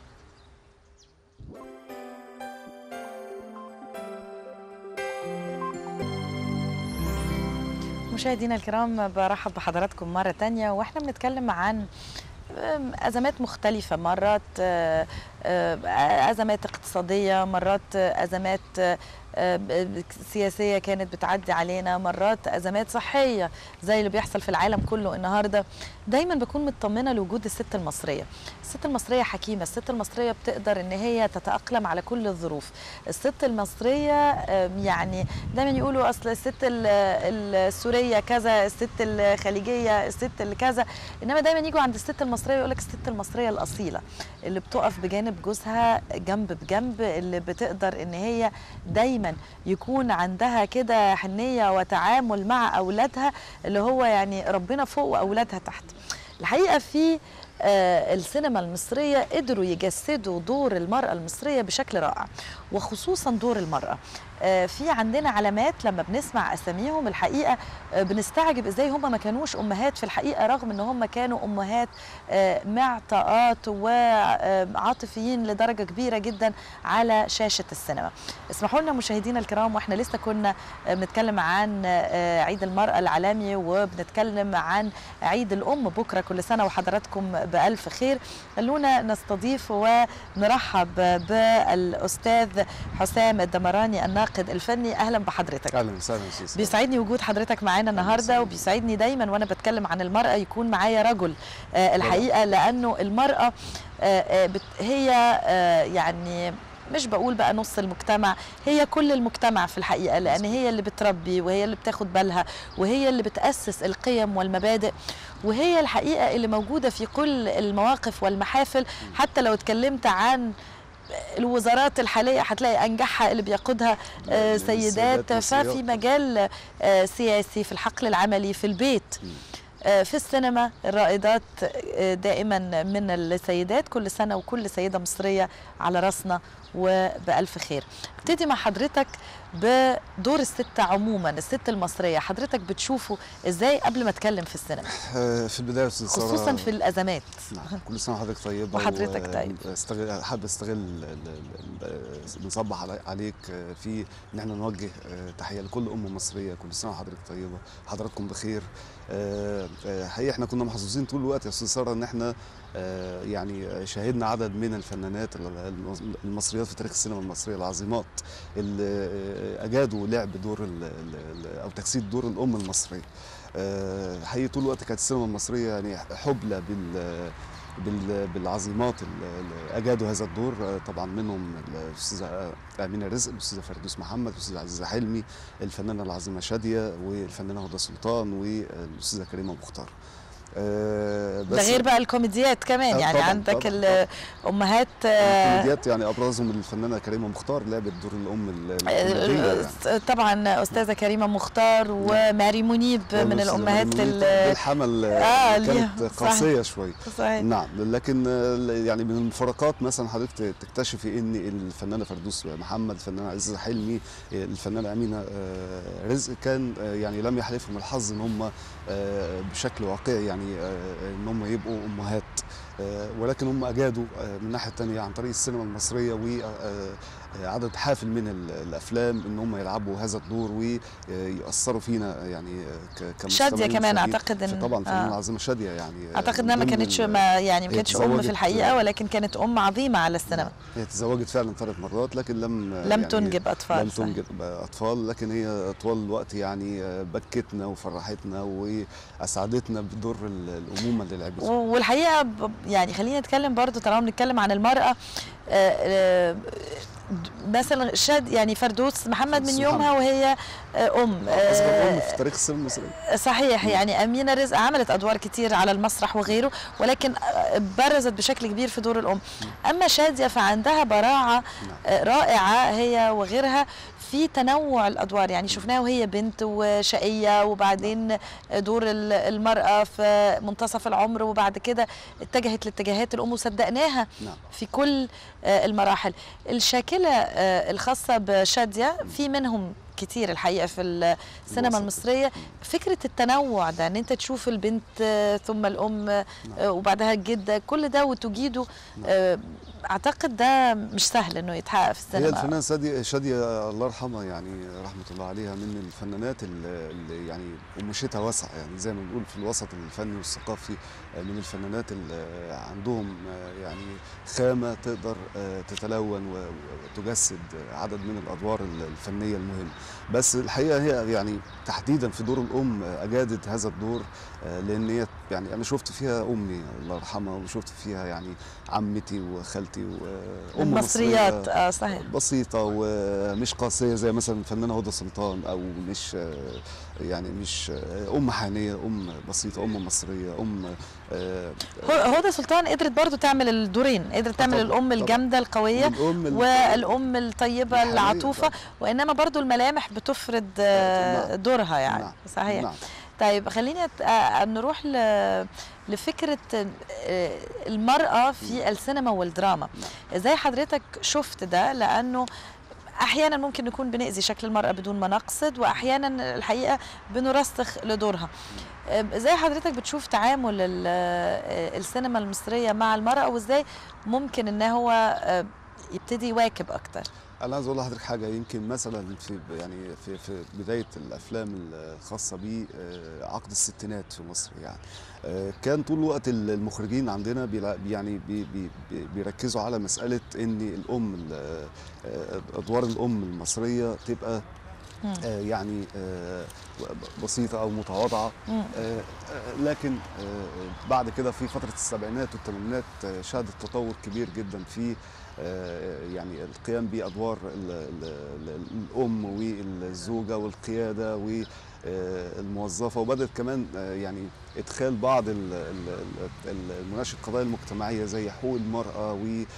مشاهدينا الكرام برحب بحضراتكم مرة تانية واحنا بنتكلم عن أم، أزمات مختلفة مرات آه، آه، أزمات اقتصادية مرات آه، أزمات آه، آه، سياسية كانت بتعدي علينا مرات أزمات صحية زي اللي بيحصل في العالم كله النهاردة دايما بكون مطمنة لوجود الست المصرية الست المصرية حكيمة الست المصرية بتقدر ان هي تتأقلم على كل الظروف الست المصرية آم، يعني دايما يقولوا اصل الست ال- السورية كذا الست الخليجية الست اللي كذا انما دايما يجوا عند الست المصرية يقول لك الست المصرية الأصيلة اللي بتقف بجانب جوزها جنب بجنب اللي بتقدر ان هي دايما يكون عندها كده حنية وتعامل مع أولادها اللي هو يعني ربنا فوق وأولادها تحت الحقيقة في آه، السينما المصرية قدروا يجسدوا دور المرأة المصرية بشكل رائع وخصوصا دور المرأة آه، في عندنا علامات لما بنسمع أساميهم الحقيقة آه، بنستعجب إزاي هم ما كانوش أمهات في الحقيقة رغم إن هم كانوا أمهات آه، معطاءات وعاطفيين لدرجة كبيرة جدا على شاشة السينما اسمحوا لنا مشاهدينا الكرام واحنا لسه كنا آه، بنتكلم عن آه، عيد المرأة العالمي وبنتكلم عن عيد الأم بكرة كل سنة وحضراتكم بألف خير خلونا نستضيف ونرحب بالأستاذ حسام الدمراني الناقد الفني أهلا بحضرتك اهلا وسهلا استاذ بيسعدني وجود حضرتك معانا النهارده وبيسعدني دايما وانا بتكلم عن المراه يكون معايا رجل آه الحقيقه لانه المراه آه آه بت- هي آه يعني مش بقول بقى نص المجتمع هي كل المجتمع في الحقيقه لان هي اللي بتربي وهي اللي بتاخد بالها وهي اللي بتاسس القيم والمبادئ وهي الحقيقه اللي موجوده في كل المواقف والمحافل حتى لو اتكلمت عن الوزارات الحاليه هتلاقي انجحها اللي بيقودها آه، من سيدات السيدات ففي مصريات. مجال آه، سياسي في الحقل العملي في البيت آه، في السينما الرائدات آه، دائما من السيدات كل سنه وكل سيده مصريه على راسنا وبألف خير ابتدي مع حضرتك بدور الست عموما الست المصريه حضرتك بتشوفه ازاي قبل ما اتكلم في السينما آه، في البدايه استاذ سارة، خصوصا في الازمات نعم كل سنه وحضرتك طيبه وحضرتك و- طيب. استغل حابب استغل ال- ال- ال- بنصبح علي- عليك آه، في ان احنا نوجه آه، تحيه لكل ام مصريه كل سنه وحضرتك طيبه حضراتكم بخير آه، آه، حقيقه احنا كنا محظوظين طول الوقت يا استاذ ساره ان احنا آه، يعني شاهدنا عدد من الفنانات ال- المصريات في تاريخ السينما المصريه العظيمات اللي آه، اجادوا لعب دور ال- ال- ال- او تجسيد دور الام المصريه آه، حقيقي طول الوقت كانت السينما المصريه يعني حبلى بال بال- بالعظيمات اللي اجادوا هذا الدور آه، طبعا منهم الاستاذه امينه رزق الاستاذه فردوس محمد الاستاذه عزيزه حلمي الفنانه العظيمه شاديه والفنانه هدى سلطان والاستاذه كريمه مختار آه، ده غير بقى الكوميديات كمان آه، يعني طبعاً، عندك طبعاً، الامهات آه، الكوميديات يعني ابرزهم الفنانه كريمه مختار لعبت دور الام ال- الكوميديه يعني طبعا استاذه كريمه مختار وماري منيب من والأستاذة الامهات مريم منيب ال- بالحمل آه، آه ليها، كانت صحيح. قاسيه شويه صحيح نعم لكن آه، يعني من المفارقات مثلا حضرتك تكتشفي ان الفنانه فردوس محمد الفنانه عزيزه حلمي آه، الفنانه امينه آه، رزق كان آه، يعني لم يحلفهم الحظ ان هم آه، بشكل واقعي يعني آه، ان هم يبقوا امهات آه، ولكن هم اجادوا آه، من الناحيه الثانيه عن طريق السينما المصريه آه، عدد حافل من ال- الافلام ان هم يلعبوا هذا الدور ويأثروا فينا يعني آه، ك- كمستمعين شاديه كمان فدي- اعتقد ان طبعا الفنانه آه. العظيمه شاديه يعني آه، اعتقد انها ما ضمن كانتش ال- ما يعني ما هي كانتش ام في تزوجت- الحقيقه ولكن كانت ام عظيمه على السينما هي تزوجت فعلا ثلاث مرات لكن لم لم تنجب اطفال لم صحيح. تنجب اطفال لكن هي طوال الوقت يعني آه، بكتنا وفرحتنا واسعدتنا بدور ال- الامومه اللي لعبته والحقيقه ب- يعني خلينا نتكلم برضو طالما بنتكلم عن المراه آه، آه، مثلا شاد يعني فردوس محمد من فردوس يومها محمد. وهي آه، ام اصغر ام آه، في تاريخ السينما المصريه صحيح يعني أمينة رزق عملت أدوار كتير على المسرح وغيره ولكن برزت بشكل كبير في دور الأم أما شادية فعندها براعة رائعة هي وغيرها في تنوع الأدوار يعني شفناها وهي بنت وشقية وبعدين دور ال- المرأة في منتصف العمر وبعد كده اتجهت لاتجاهات الأم وصدقناها نعم في كل آه، المراحل الشاكلة آه، الخاصة بشادية في منهم كتير الحقيقة في السينما الوسط. المصرية فكرة التنوع ده ان انت تشوف البنت آه، ثم الام آه، وبعدها الجدة كل ده وتجيده آه، اعتقد ده مش سهل انه يتحقق في هي السينما الفنانه شاديه شاديه الله يرحمها يعني رحمه الله عليها من الفنانات اللي اللي يعني قماشتها واسعه يعني زي ما بنقول في الوسط الفني والثقافي آه، من الفنانات اللي عندهم آه، يعني خامه تقدر آه، تتلون و- وتجسد عدد من الادوار الفنيه المهمه بس الحقيقه هي يعني تحديدا في دور الام آه، اجادت هذا الدور آه، لان هي يعني انا شفت فيها امي الله يرحمها وشفت فيها يعني عمتي وخالتي وام المصريات اه صحيح بسيطة ومش قاسية زي مثلا الفنانة هدى سلطان أو مش يعني مش أم حانية أم بسيطة أم مصرية أم آه، هو- هدى سلطان قدرت برضو تعمل الدورين قدرت تعمل طبعاً، الام طبعاً. الجامده القويه الأم ال- والام الطيبه الحنينة العطوفه طبعاً. وانما برضو الملامح بتفرض آه، نعم. دورها يعني نعم، صحيح نعم طيب خلينا ت- آه، نروح ل- لفكرة آه، المرأة في السينما والدراما ازاي حضرتك شفت ده لأنه أحيانا ممكن نكون بنأذي شكل المرأة بدون ما نقصد وأحيانا الحقيقة بنرسخ لدورها آه، ازاي حضرتك بتشوف تعامل ال- آه، السينما المصرية مع المرأة وازاي ممكن ان هو آه، يبتدي يواكب أكتر انا عايز اقول لحضرتك حاجه يمكن مثلا في يعني في في بدايه الافلام الخاصه بعقد الستينات في مصر يعني آه، كان طول الوقت المخرجين عندنا بيلا- يعني بي بي بي- بيركزوا على مساله ان الام ال- آه، ادوار الام المصريه تبقى مم. آه، يعني آه، بسيطه او متواضعه مم. آه، آه، لكن آه، بعد كده في فترة السبعينات والثمانينات آه، شهدت تطور كبير جدا في آه، يعني القيام بادوار ال- ال- ال- الام والزوجه والقياده والموظفه وبدات كمان آه، يعني ادخال بعض ال- ال- ال- المناقشه القضايا المجتمعيه زي حقوق المراه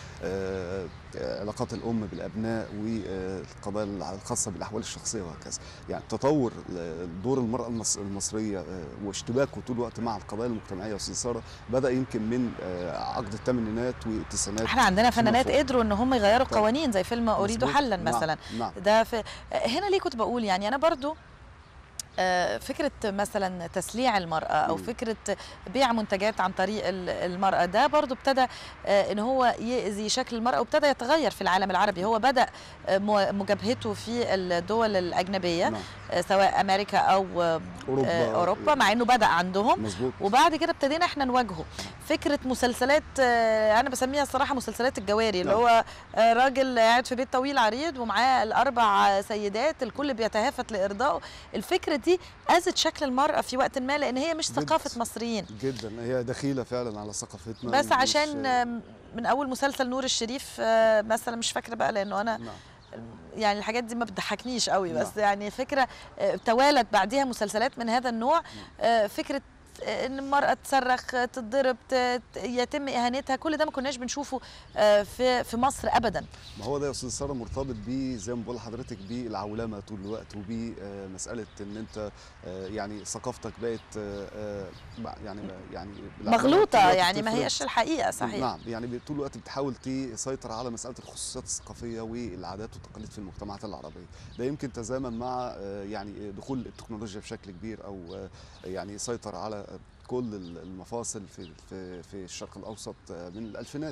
وعلاقات الام بالابناء والقضايا الخاصه بالاحوال الشخصيه وهكذا يعني تطور ل- دور المراه المص- المصريه آه، واشتباكه طول الوقت مع القضايا المجتمعيه واستاذ ساره بدا يمكن من آه، عقد الثمانينات والتسعينات احنا عندنا فيما فنانات فوق. قدروا ان هم يغيروا طبعاً. قوانين زي فيلم اريد مظبوط. حلا نعم، مثلا نعم ده في هنا ليه كنت بقول يعني انا برضو آه، فكرة مثلا تسليع المرأة أو مم. فكرة بيع منتجات عن طريق ال- المرأة ده برضو ابتدى آه، إن هو يأذي شكل المرأة وابتدى يتغير في العالم العربي هو بدأ آه، مو- مجابهته في الدول الأجنبية نعم. آه، سواء أمريكا أو آه، اوروبا آه، أوروبا مع إنه بدأ عندهم مظبوط وبعد كده ابتدينا احنا نواجهه فكره مسلسلات آه، انا بسميها الصراحه مسلسلات الجواري اللي نعم. هو آه، راجل قاعد في بيت طويل عريض ومعاه الاربع سيدات الكل بيتهافت لارضائه الفكره دي اذت شكل المراه في وقت ما لان هي مش جدا. ثقافه مصريين جدا هي دخيله فعلا على ثقافتنا بس مش- عشان آه، من اول مسلسل نور الشريف آه، مثلا مش فاكره بقى لانه انا نعم يعني الحاجات دي ما بتضحكنيش قوي بس نعم. يعني فكره آه، توالت بعديها مسلسلات من هذا النوع آه، فكره آه، ان المراه تصرخ آه، تتضرب ت- ت- يتم اهانتها كل ده ما كناش بنشوفه آه، في في مصر ابدا ما هو ده يا استاذ ساره مرتبط بيه زي ما بقول لحضرتك بالعولمه طول الوقت وبمساله ان انت آه، يعني ثقافتك بقت آه، آه، يعني يعني العولمة طول مغلوطه الوقت يعني ما بتفرض- هيش الحقيقه صحيح نعم يعني ب- طول الوقت بتحاول تسيطر على مساله الخصوصيات الثقافيه والعادات والتقاليد في المجتمعات العربيه ده يمكن تزامن مع آه، يعني دخول التكنولوجيا بشكل كبير او آه، يعني سيطر على كل المفاصل في في في الشرق الاوسط آه، من الالفينات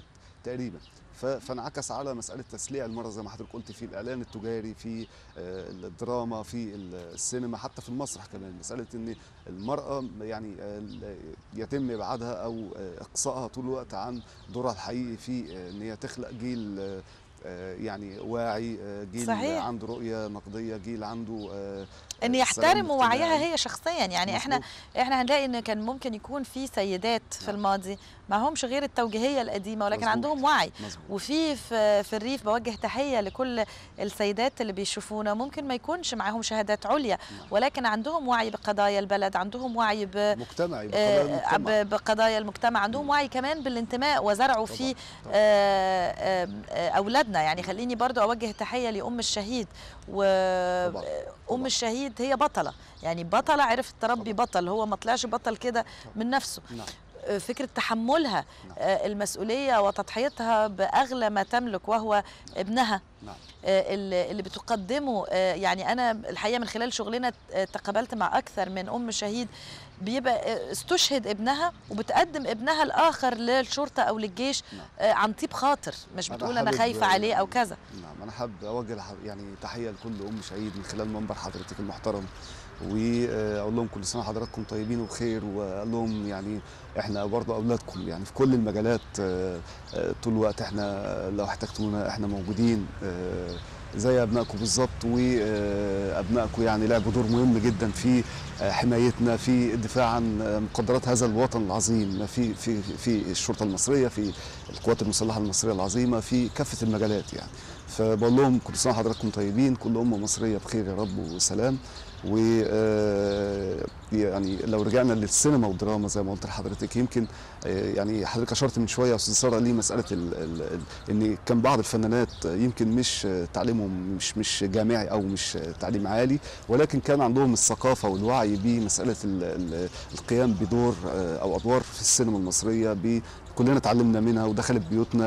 تقريبا ف- فانعكس على مساله تسليع المراه زي ما حضرتك قلت في الاعلان التجاري في آه، الدراما في السينما حتى في المسرح كمان مساله ان المراه يعني آه، ال- يتم ابعادها او آه، اقصائها طول الوقت عن دورها الحقيقي في آه، ان هي تخلق جيل آه، آه، يعني واعي آه، جيل صحيح. عنده رؤيه نقديه جيل عنده آه، ان آه، يحترموا سلام وعيها اجتماعي. هي شخصيا يعني احنا مظبوط. احنا هنلاقي ان كان ممكن يكون في سيدات في نعم. الماضي ما همش غير التوجيهيه القديمه ولكن مظبوط. عندهم وعي مظبوط وفي في في الريف بوجه تحيه لكل السيدات اللي بيشوفونا ممكن ما يكونش معاهم شهادات عليا نعم. ولكن عندهم وعي بقضايا البلد عندهم وعي ب مجتمعي آه، بقضايا المجتمع ب- بقضايا المجتمع عندهم مم. وعي كمان بالانتماء وزرعوا طبعاً، فيه طبعاً. آه، آه، آه، اولادنا يعني خليني برضو اوجه تحيه لام الشهيد وام طبعاً. الشهيد هي بطله يعني بطله عرفت تربي بطل هو ما طلعش بطل كده من نفسه نعم آه، فكره تحملها نعم. آه، المسؤوليه وتضحيتها باغلى ما تملك وهو ابنها نعم آه، اللي اللي بتقدمه آه، يعني انا الحقيقه من خلال شغلنا آه، تقابلت مع اكثر من ام شهيد بيبقى آه، استشهد ابنها وبتقدم ابنها الاخر للشرطه او للجيش نعم. آه، عن طيب خاطر مش أنا بتقول انا حابب- خايفه عليه او كذا نعم انا حابب اوجه لح- يعني تحيه لكل ام شهيد من خلال منبر حضرتك المحترم واقول لهم كل سنه حضراتكم طيبين وبخير واقول لهم يعني احنا برضه اولادكم يعني في كل المجالات آه، آه، طول الوقت احنا لو احتجتونا احنا موجودين آه، زي ابنائكم بالظبط وابنائكم يعني لعبوا دور مهم جدا في آه، حمايتنا في الدفاع عن آه، مقدرات هذا الوطن العظيم في في في الشرطه المصريه في القوات المسلحه المصريه العظيمه في كافه المجالات يعني فبقول لهم كل سنه حضراتكم طيبين كل امه مصريه بخير يا رب وسلام و آه، يعني لو رجعنا للسينما والدراما زي ما قلت لحضرتك يمكن آه، يعني حضرتك اشرت من شويه يا استاذ ساره ليه مساله ال ال ال ان كان بعض الفنانات يمكن مش آه، تعليمهم مش مش جامعي او مش آه، تعليم عالي ولكن كان عندهم الثقافه والوعي بمساله ال ال القيام بدور آه، او ادوار في السينما المصريه ب كلنا اتعلمنا منها ودخلت بيوتنا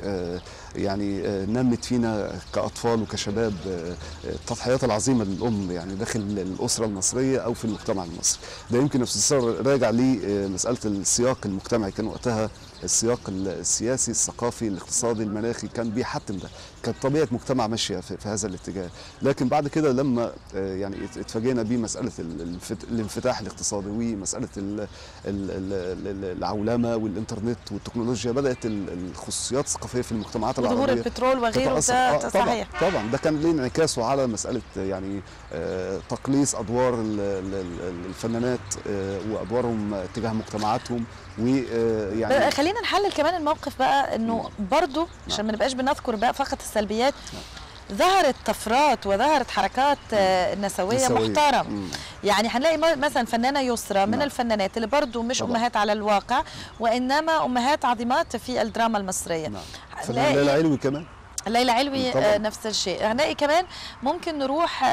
ويعني نمت فينا كاطفال وكشباب آه، التضحيات العظيمه للام يعني داخل الاسره المصريه او في المجتمع المصري ده يمكن يا استاذ سار راجع لمساله السياق المجتمعي كان وقتها السياق السياسي الثقافي الاقتصادي المناخي كان بيحتم ده كانت طبيعه مجتمع ماشيه في, في هذا الاتجاه لكن بعد كده لما آه، يعني ات- اتفاجئنا بمساله ال- الانفت- الانفتاح الاقتصادي ومساله ال- ال- ال- ال- العولمه والانترنت والتكنولوجيا بدات ال- الخصوصيات الثقافيه في المجتمعات وظهور العربيه البترول وغيره تتأثر. ده آه، طبعا صحيح طبعا ده كان ليه انعكاسه على مساله يعني آه، تقليص ادوار ال- ال- ال- الفنانات آه، وادوارهم تجاه مجتمعاتهم بقى ويعني خلينا نحلل كمان الموقف بقى انه برضو عشان ما نبقاش بنذكر بقى فقط السلبيات ظهرت طفرات وظهرت حركات آه، نسويه محترمه يعني هنلاقي م- مثلا فنانه يسرى من نعم. الفنانات اللي برضو مش طبعا. امهات على الواقع وانما امهات عظيمات في الدراما المصريه نعم هنلاقي- فنان ليلى علوي كمان ليلى علوي طبعاً. آه، نفس الشيء هنلاقي كمان ممكن نروح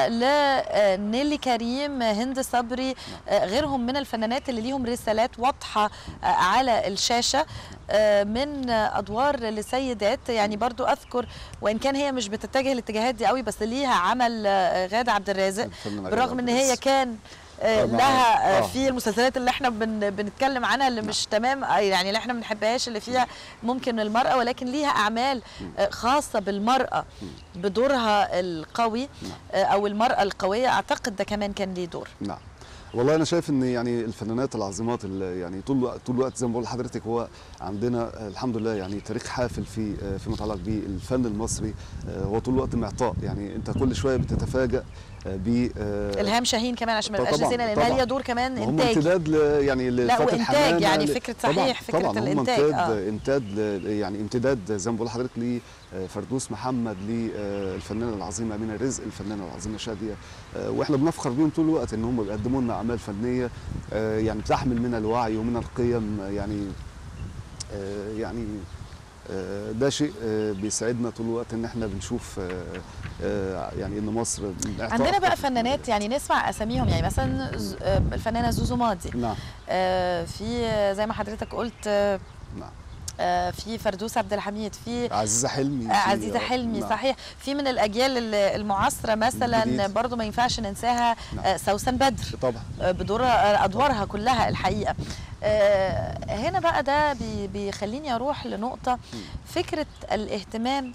لنيلي كريم هند صبري آه، غيرهم من الفنانات اللي ليهم رسالات واضحة آه، على الشاشة آه، من آه، أدوار لسيدات يعني برضو أذكر وإن كان هي مش بتتجه الاتجاهات دي قوي بس ليها عمل آه، غادة عبد الرازق الفنانة بالرغم غادة ان هي عبد كان آه، آه، مع- لها آه، آه. في المسلسلات اللي احنا بن بنتكلم عنها اللي مش تمام آه، يعني اللي احنا ما بنحبهاش اللي فيها ممكن المرأة ولكن ليها أعمال آه، خاصة بالمرأة بدورها القوي آه، أو المرأة القوية أعتقد ده كمان كان ليه دور نعم والله انا شايف ان يعني الفنانات العظيمات اللي يعني طول الوقت طول الوقت زي ما بقول لحضرتك هو عندنا آه، الحمد لله يعني تاريخ حافل في آه، فيما يتعلق بالفن المصري آه، هو طول الوقت معطاء يعني انت كل شويه بتتفاجئ آه، ب آه، إلهام شاهين كمان عشان ما طبعاً، نبقاش نسينا لأنها طبعاً. ليها دور كمان هم إنتاجي امتداد ل يعني لا لفاتن وإنتاج حمامة يعني ل- فكرة صحيح فكرة طبعا هم الإنتاج امتداد آه. امتداد ل- يعني امتداد زي ما بقول لحضرتك لفردوس محمد للفنانه العظيمه امينه رزق الفنانه العظيمه شاديه آه، واحنا بنفخر بيهم طول الوقت ان هم بيقدموا لنا اعمال فنيه آه، يعني بتحمل من الوعي ومن القيم آه، يعني آه، يعني آه، ده شيء آه، بيسعدنا طول الوقت ان احنا بنشوف آه، آه، يعني ان مصر إعطاء عندنا بقى أكتر في فنانات يعني نسمع أساميهم يعني مثلا ز- آه، الفنانة زوزو ماضي نعم آه، في آه، زي ما حضرتك قلت آه، نعم آه، في فردوس عبد الحميد في عزيزه حلمي آه، في- عزيزة حلمي نعم. صحيح في من الأجيال ال- المعاصرة مثلا الجديد. برضو ما ينفعش ننساها نعم. آه، سوسن بدر طبعا آه، بدور آه، أدوارها كلها الحقيقة آه، هنا بقى ده بي- بيخليني أروح لنقطة فكرة الاهتمام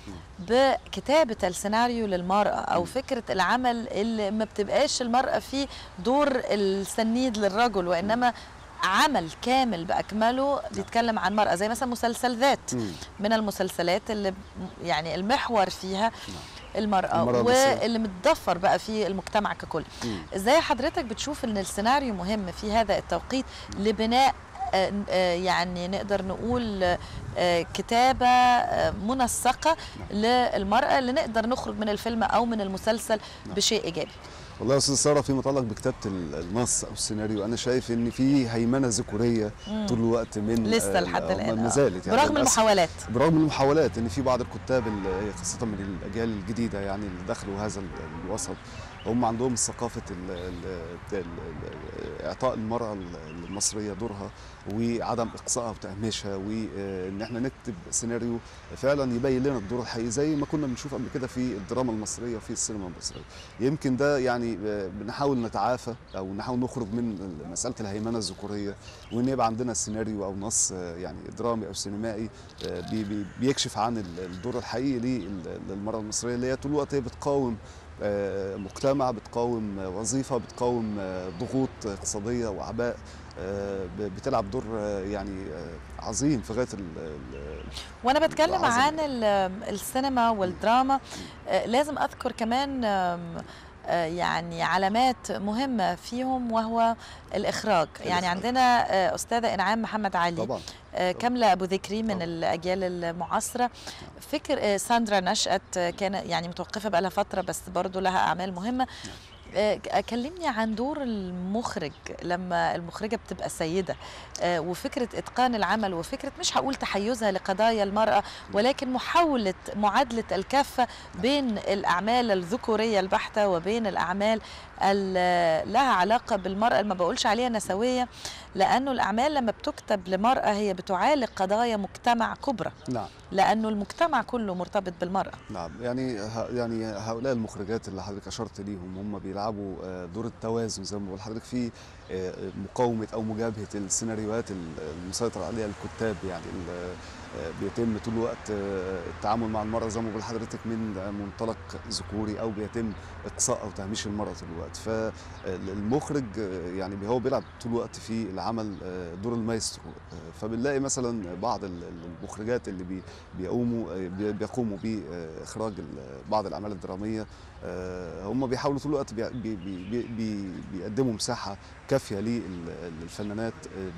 بكتابة السيناريو للمرأة أو فكرة العمل اللي ما بتبقاش المرأة فيه دور السنيد للرجل وإنما عمل كامل بأكمله بيتكلم عن مرأة زي مثلا مسلسل ذات مم. من المسلسلات اللي ب- يعني المحور فيها المرأة, المرأة المصرية. واللي متضفر بقى في المجتمع ككل مم. ازاي حضرتك بتشوف ان السيناريو مهم في هذا التوقيت لبناء آه، آه، يعني نقدر نقول آه، كتابة آه، منسقة للمرأة اللي نقدر نخرج من الفيلم أو من المسلسل بشيء إيجابي والله يا استاذ ساره فيما يتعلق بكتابه ال- النص او السيناريو انا شايف ان في هيمنه ذكوريه طول الوقت من لسه آه، لحد آه، الآن ما آه. زالت يعني برغم للأسف. المحاولات برغم المحاولات ان في بعض الكتاب ال- خاصه من الاجيال الجديده يعني اللي دخلوا هذا ال- الوسط هم عندهم ثقافه ال- ال- ال- ال- اعطاء المراه ال- المصريه دورها وعدم اقصائها وتهميشها وان احنا نكتب سيناريو فعلا يبين لنا الدور الحقيقي زي ما كنا بنشوف قبل كده في الدراما المصريه وفي السينما المصريه يمكن ده يعني آه، بنحاول نتعافى او نحاول نخرج من مساله الهيمنه الذكوريه وان يبقى عندنا سيناريو او نص آه، يعني درامي او سينمائي آه، بي- بي- بيكشف عن ال- الدور الحقيقي لل- للمراه المصريه اللي هي طول الوقت هي بتقاوم آه، مجتمع بتقاوم آه، وظيفه بتقاوم آه، ضغوط اقتصاديه واعباء آه، ب- بتلعب دور آه، يعني آه، عظيم في غايه ال- ال- وانا بتكلم العظمة. عن ال- السينما والدراما آه، لازم اذكر كمان آم، آه، يعني علامات مهمه فيهم وهو الاخراج يعني الإخراج. عندنا آه، استاذه انعام محمد علي طبعا آه، كاملة أبو ذكري من طبعا. الأجيال المعاصرة فكر آه، ساندرا نشأت آه، كان يعني متوقفة بقى لها فترة بس برضو لها أعمال مهمة آه، ك- كلمني عن دور المخرج لما المخرجة بتبقى سيدة آه، وفكرة إتقان العمل وفكرة مش هقول تحيزها لقضايا المرأة ولكن محاولة معادلة الكافة بين الأعمال الذكورية البحتة وبين الأعمال ال- لها علاقة بالمرأة اللي ما بقولش عليها نسوية لأنه الأعمال لما بتكتب لمرأة هي بتعالج قضايا مجتمع كبرى نعم لأنه المجتمع كله مرتبط بالمرأة نعم يعني ه- يعني هؤلاء المخرجات اللي حضرتك اشرت ليهم هم بيلعبوا آه، دور التوازن زي ما بقول لحضرتك في آه، مقاومه او مجابهه السيناريوهات ال- المسيطر عليها الكتاب يعني ال- آه، بيتم طول الوقت آه، التعامل مع المراه زي ما بقول لحضرتك من آه، منطلق ذكوري او بيتم اقصاء او تهميش المراه طول الوقت فالمخرج يعني هو بيلعب طول الوقت في العمل آه، دور المايسترو آه، فبنلاقي مثلا بعض ال- المخرجات اللي بي بيقوموا بي- بيقوموا باخراج ال- بعض الاعمال الدراميه آه، هم بيحاولوا طول الوقت بي بي بي بي بيقدموا مساحه كافيه للفنانات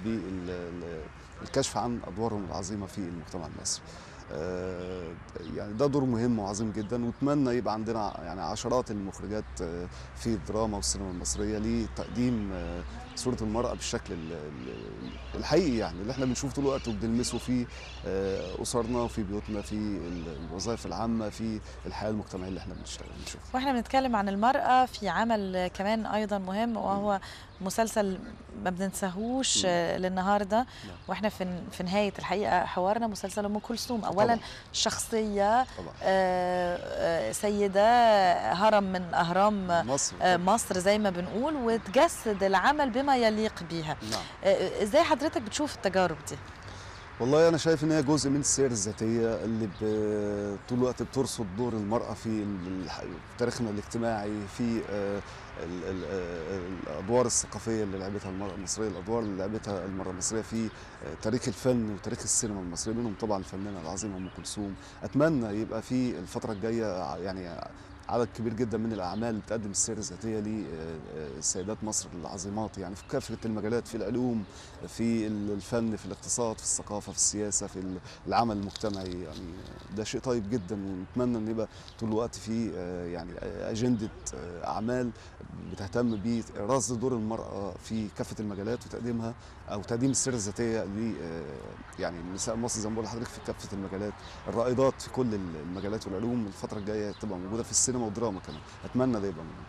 بالكشف عن ادوارهم العظيمه في المجتمع المصري آه، يعني ده دور مهم وعظيم جدا واتمنى يبقى عندنا يعني عشرات المخرجات آه، في الدراما والسينما المصريه لتقديم آه، صوره المراه بالشكل ال- ال- الحقيقي يعني اللي احنا بنشوفه طول الوقت وبنلمسه في آه، اسرنا وفي بيوتنا في ال- الوظائف العامه في الحياه المجتمعيه اللي احنا بنشتغل بنشوفها واحنا بنتكلم عن المرأة في عمل كمان أيضا مهم وهو مسلسل ما بننساهوش مم. آه، للنهاردة واحنا في في نهاية الحقيقة حوارنا مسلسل أم كلثوم أولا طبعاً. شخصية طبعا آه، آه، سيدة هرم من أهرام مصر آه، مصر زي ما بنقول وتجسد العمل بما يليق بيها نعم آه، ازاي حضرتك بتشوف التجارب دي والله انا شايف ان هي جزء من السير الذاتيه اللي ب- طول الوقت بترصد دور المراه في ال- الح- في تاريخنا الاجتماعي في آه، ال- ال- آه، الادوار الثقافيه اللي لعبتها المراه المصريه الادوار اللي لعبتها المراه المصريه في آه، تاريخ الفن وتاريخ السينما المصريه منهم طبعا الفنانه العظيمه ام كلثوم اتمنى يبقى في الفتره الجايه ع- يعني عدد كبير جدا من الاعمال اللي بتقدم السير الذاتيه للسيدات مصر العظيمات يعني في كافه المجالات في العلوم في الفن في الاقتصاد في الثقافه في السياسه في العمل المجتمعي يعني ده شيء طيب جدا ونتمنى ان يبقى طول الوقت في آه، يعني اجنده آه، اعمال بتهتم برصد دور المراه في كافه المجالات وتقديمها او تقديم السيره الذاتيه ل آه، يعني نساء مصر زي ما بقول لحضرتك في كافه المجالات الرائدات في كل المجالات والعلوم الفتره الجايه تبقى موجوده في السينما والدراما كمان اتمنى ده يبقى موجود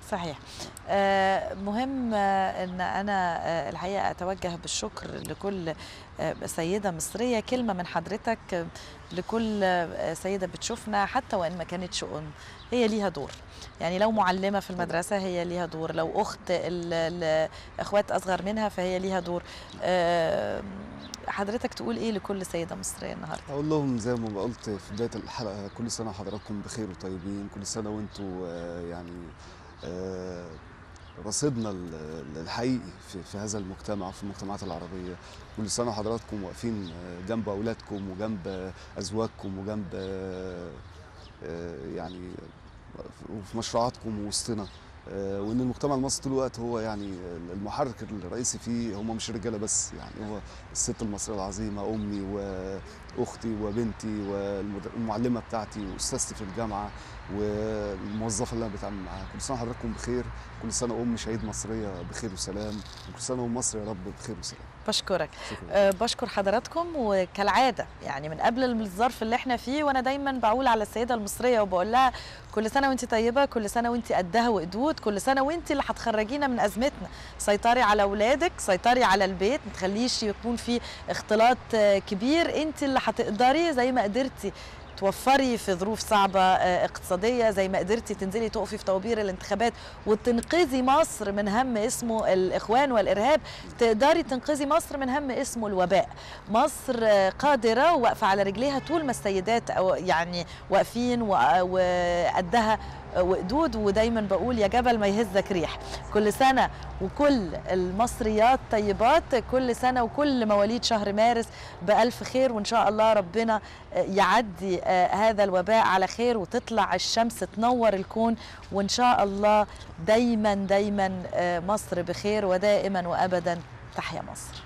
صحيح آه، مهم آه، ان انا آه، الحقيقه اتوجه بالشكر لكل آه، سيده مصريه كلمه من حضرتك آه، لكل آه، سيده بتشوفنا حتى وان ما كانتش ام هي ليها دور يعني لو معلمه في المدرسه هي ليها دور لو اخت ال- ال- اخوات اصغر منها فهي ليها دور آه، حضرتك تقول ايه لكل سيده مصريه النهارده اقول لهم زي ما قلت في بدايه الحلقه كل سنه وحضراتكم بخير وطيبين كل سنه وانتم آه، يعني آه، رصيدنا ال- ال- الحقيقي في, في هذا المجتمع وفي المجتمعات العربيه كل سنه وحضراتكم واقفين آه، جنب اولادكم وجنب آه، ازواجكم وجنب آه، آه، يعني وفي مشروعاتكم ووسطنا آه، وان المجتمع المصري طول الوقت هو يعني المحرك الرئيسي فيه هم مش الرجاله بس يعني هو الست المصريه العظيمه امي واختي وبنتي والمعلمه بتاعتي واستاذتي في الجامعه والموظفه اللي انا بتعامل معاها كل سنه وحضراتكم بخير كل سنه ام شهيد مصريه بخير وسلام وكل سنه ومصر يا رب بخير وسلام بشكرك شكرا أه، بشكر حضراتكم وكالعاده يعني من قبل الظرف اللي احنا فيه وانا دايما بقول على السيده المصريه وبقول لها كل سنه وانت طيبه كل سنه وانت قدها وقدود كل سنه وانت اللي هتخرجينا من ازمتنا سيطري على اولادك سيطري على البيت ما تخليش يكون في اختلاط آه، كبير انت اللي هتقدري زي ما قدرتي توفري في ظروف صعبة آه، اقتصادية زي ما قدرتي تنزلي تقفي في طوابير الانتخابات وتنقذي مصر من هم اسمه الإخوان والإرهاب تقدري تنقذي مصر من هم اسمه الوباء مصر آه، قادرة وواقفة على رجليها طول ما السيدات أو يعني واقفين و- وقدها وقدود ودايما بقول يا جبل ما يهزك ريح كل سنة وكل المصريات طيبات كل سنة وكل مواليد شهر مارس بألف خير وإن شاء الله ربنا يعدي آه، هذا الوباء على خير وتطلع الشمس تنور الكون وإن شاء الله دايما دايما آه، مصر بخير ودائما وأبدا تحيا مصر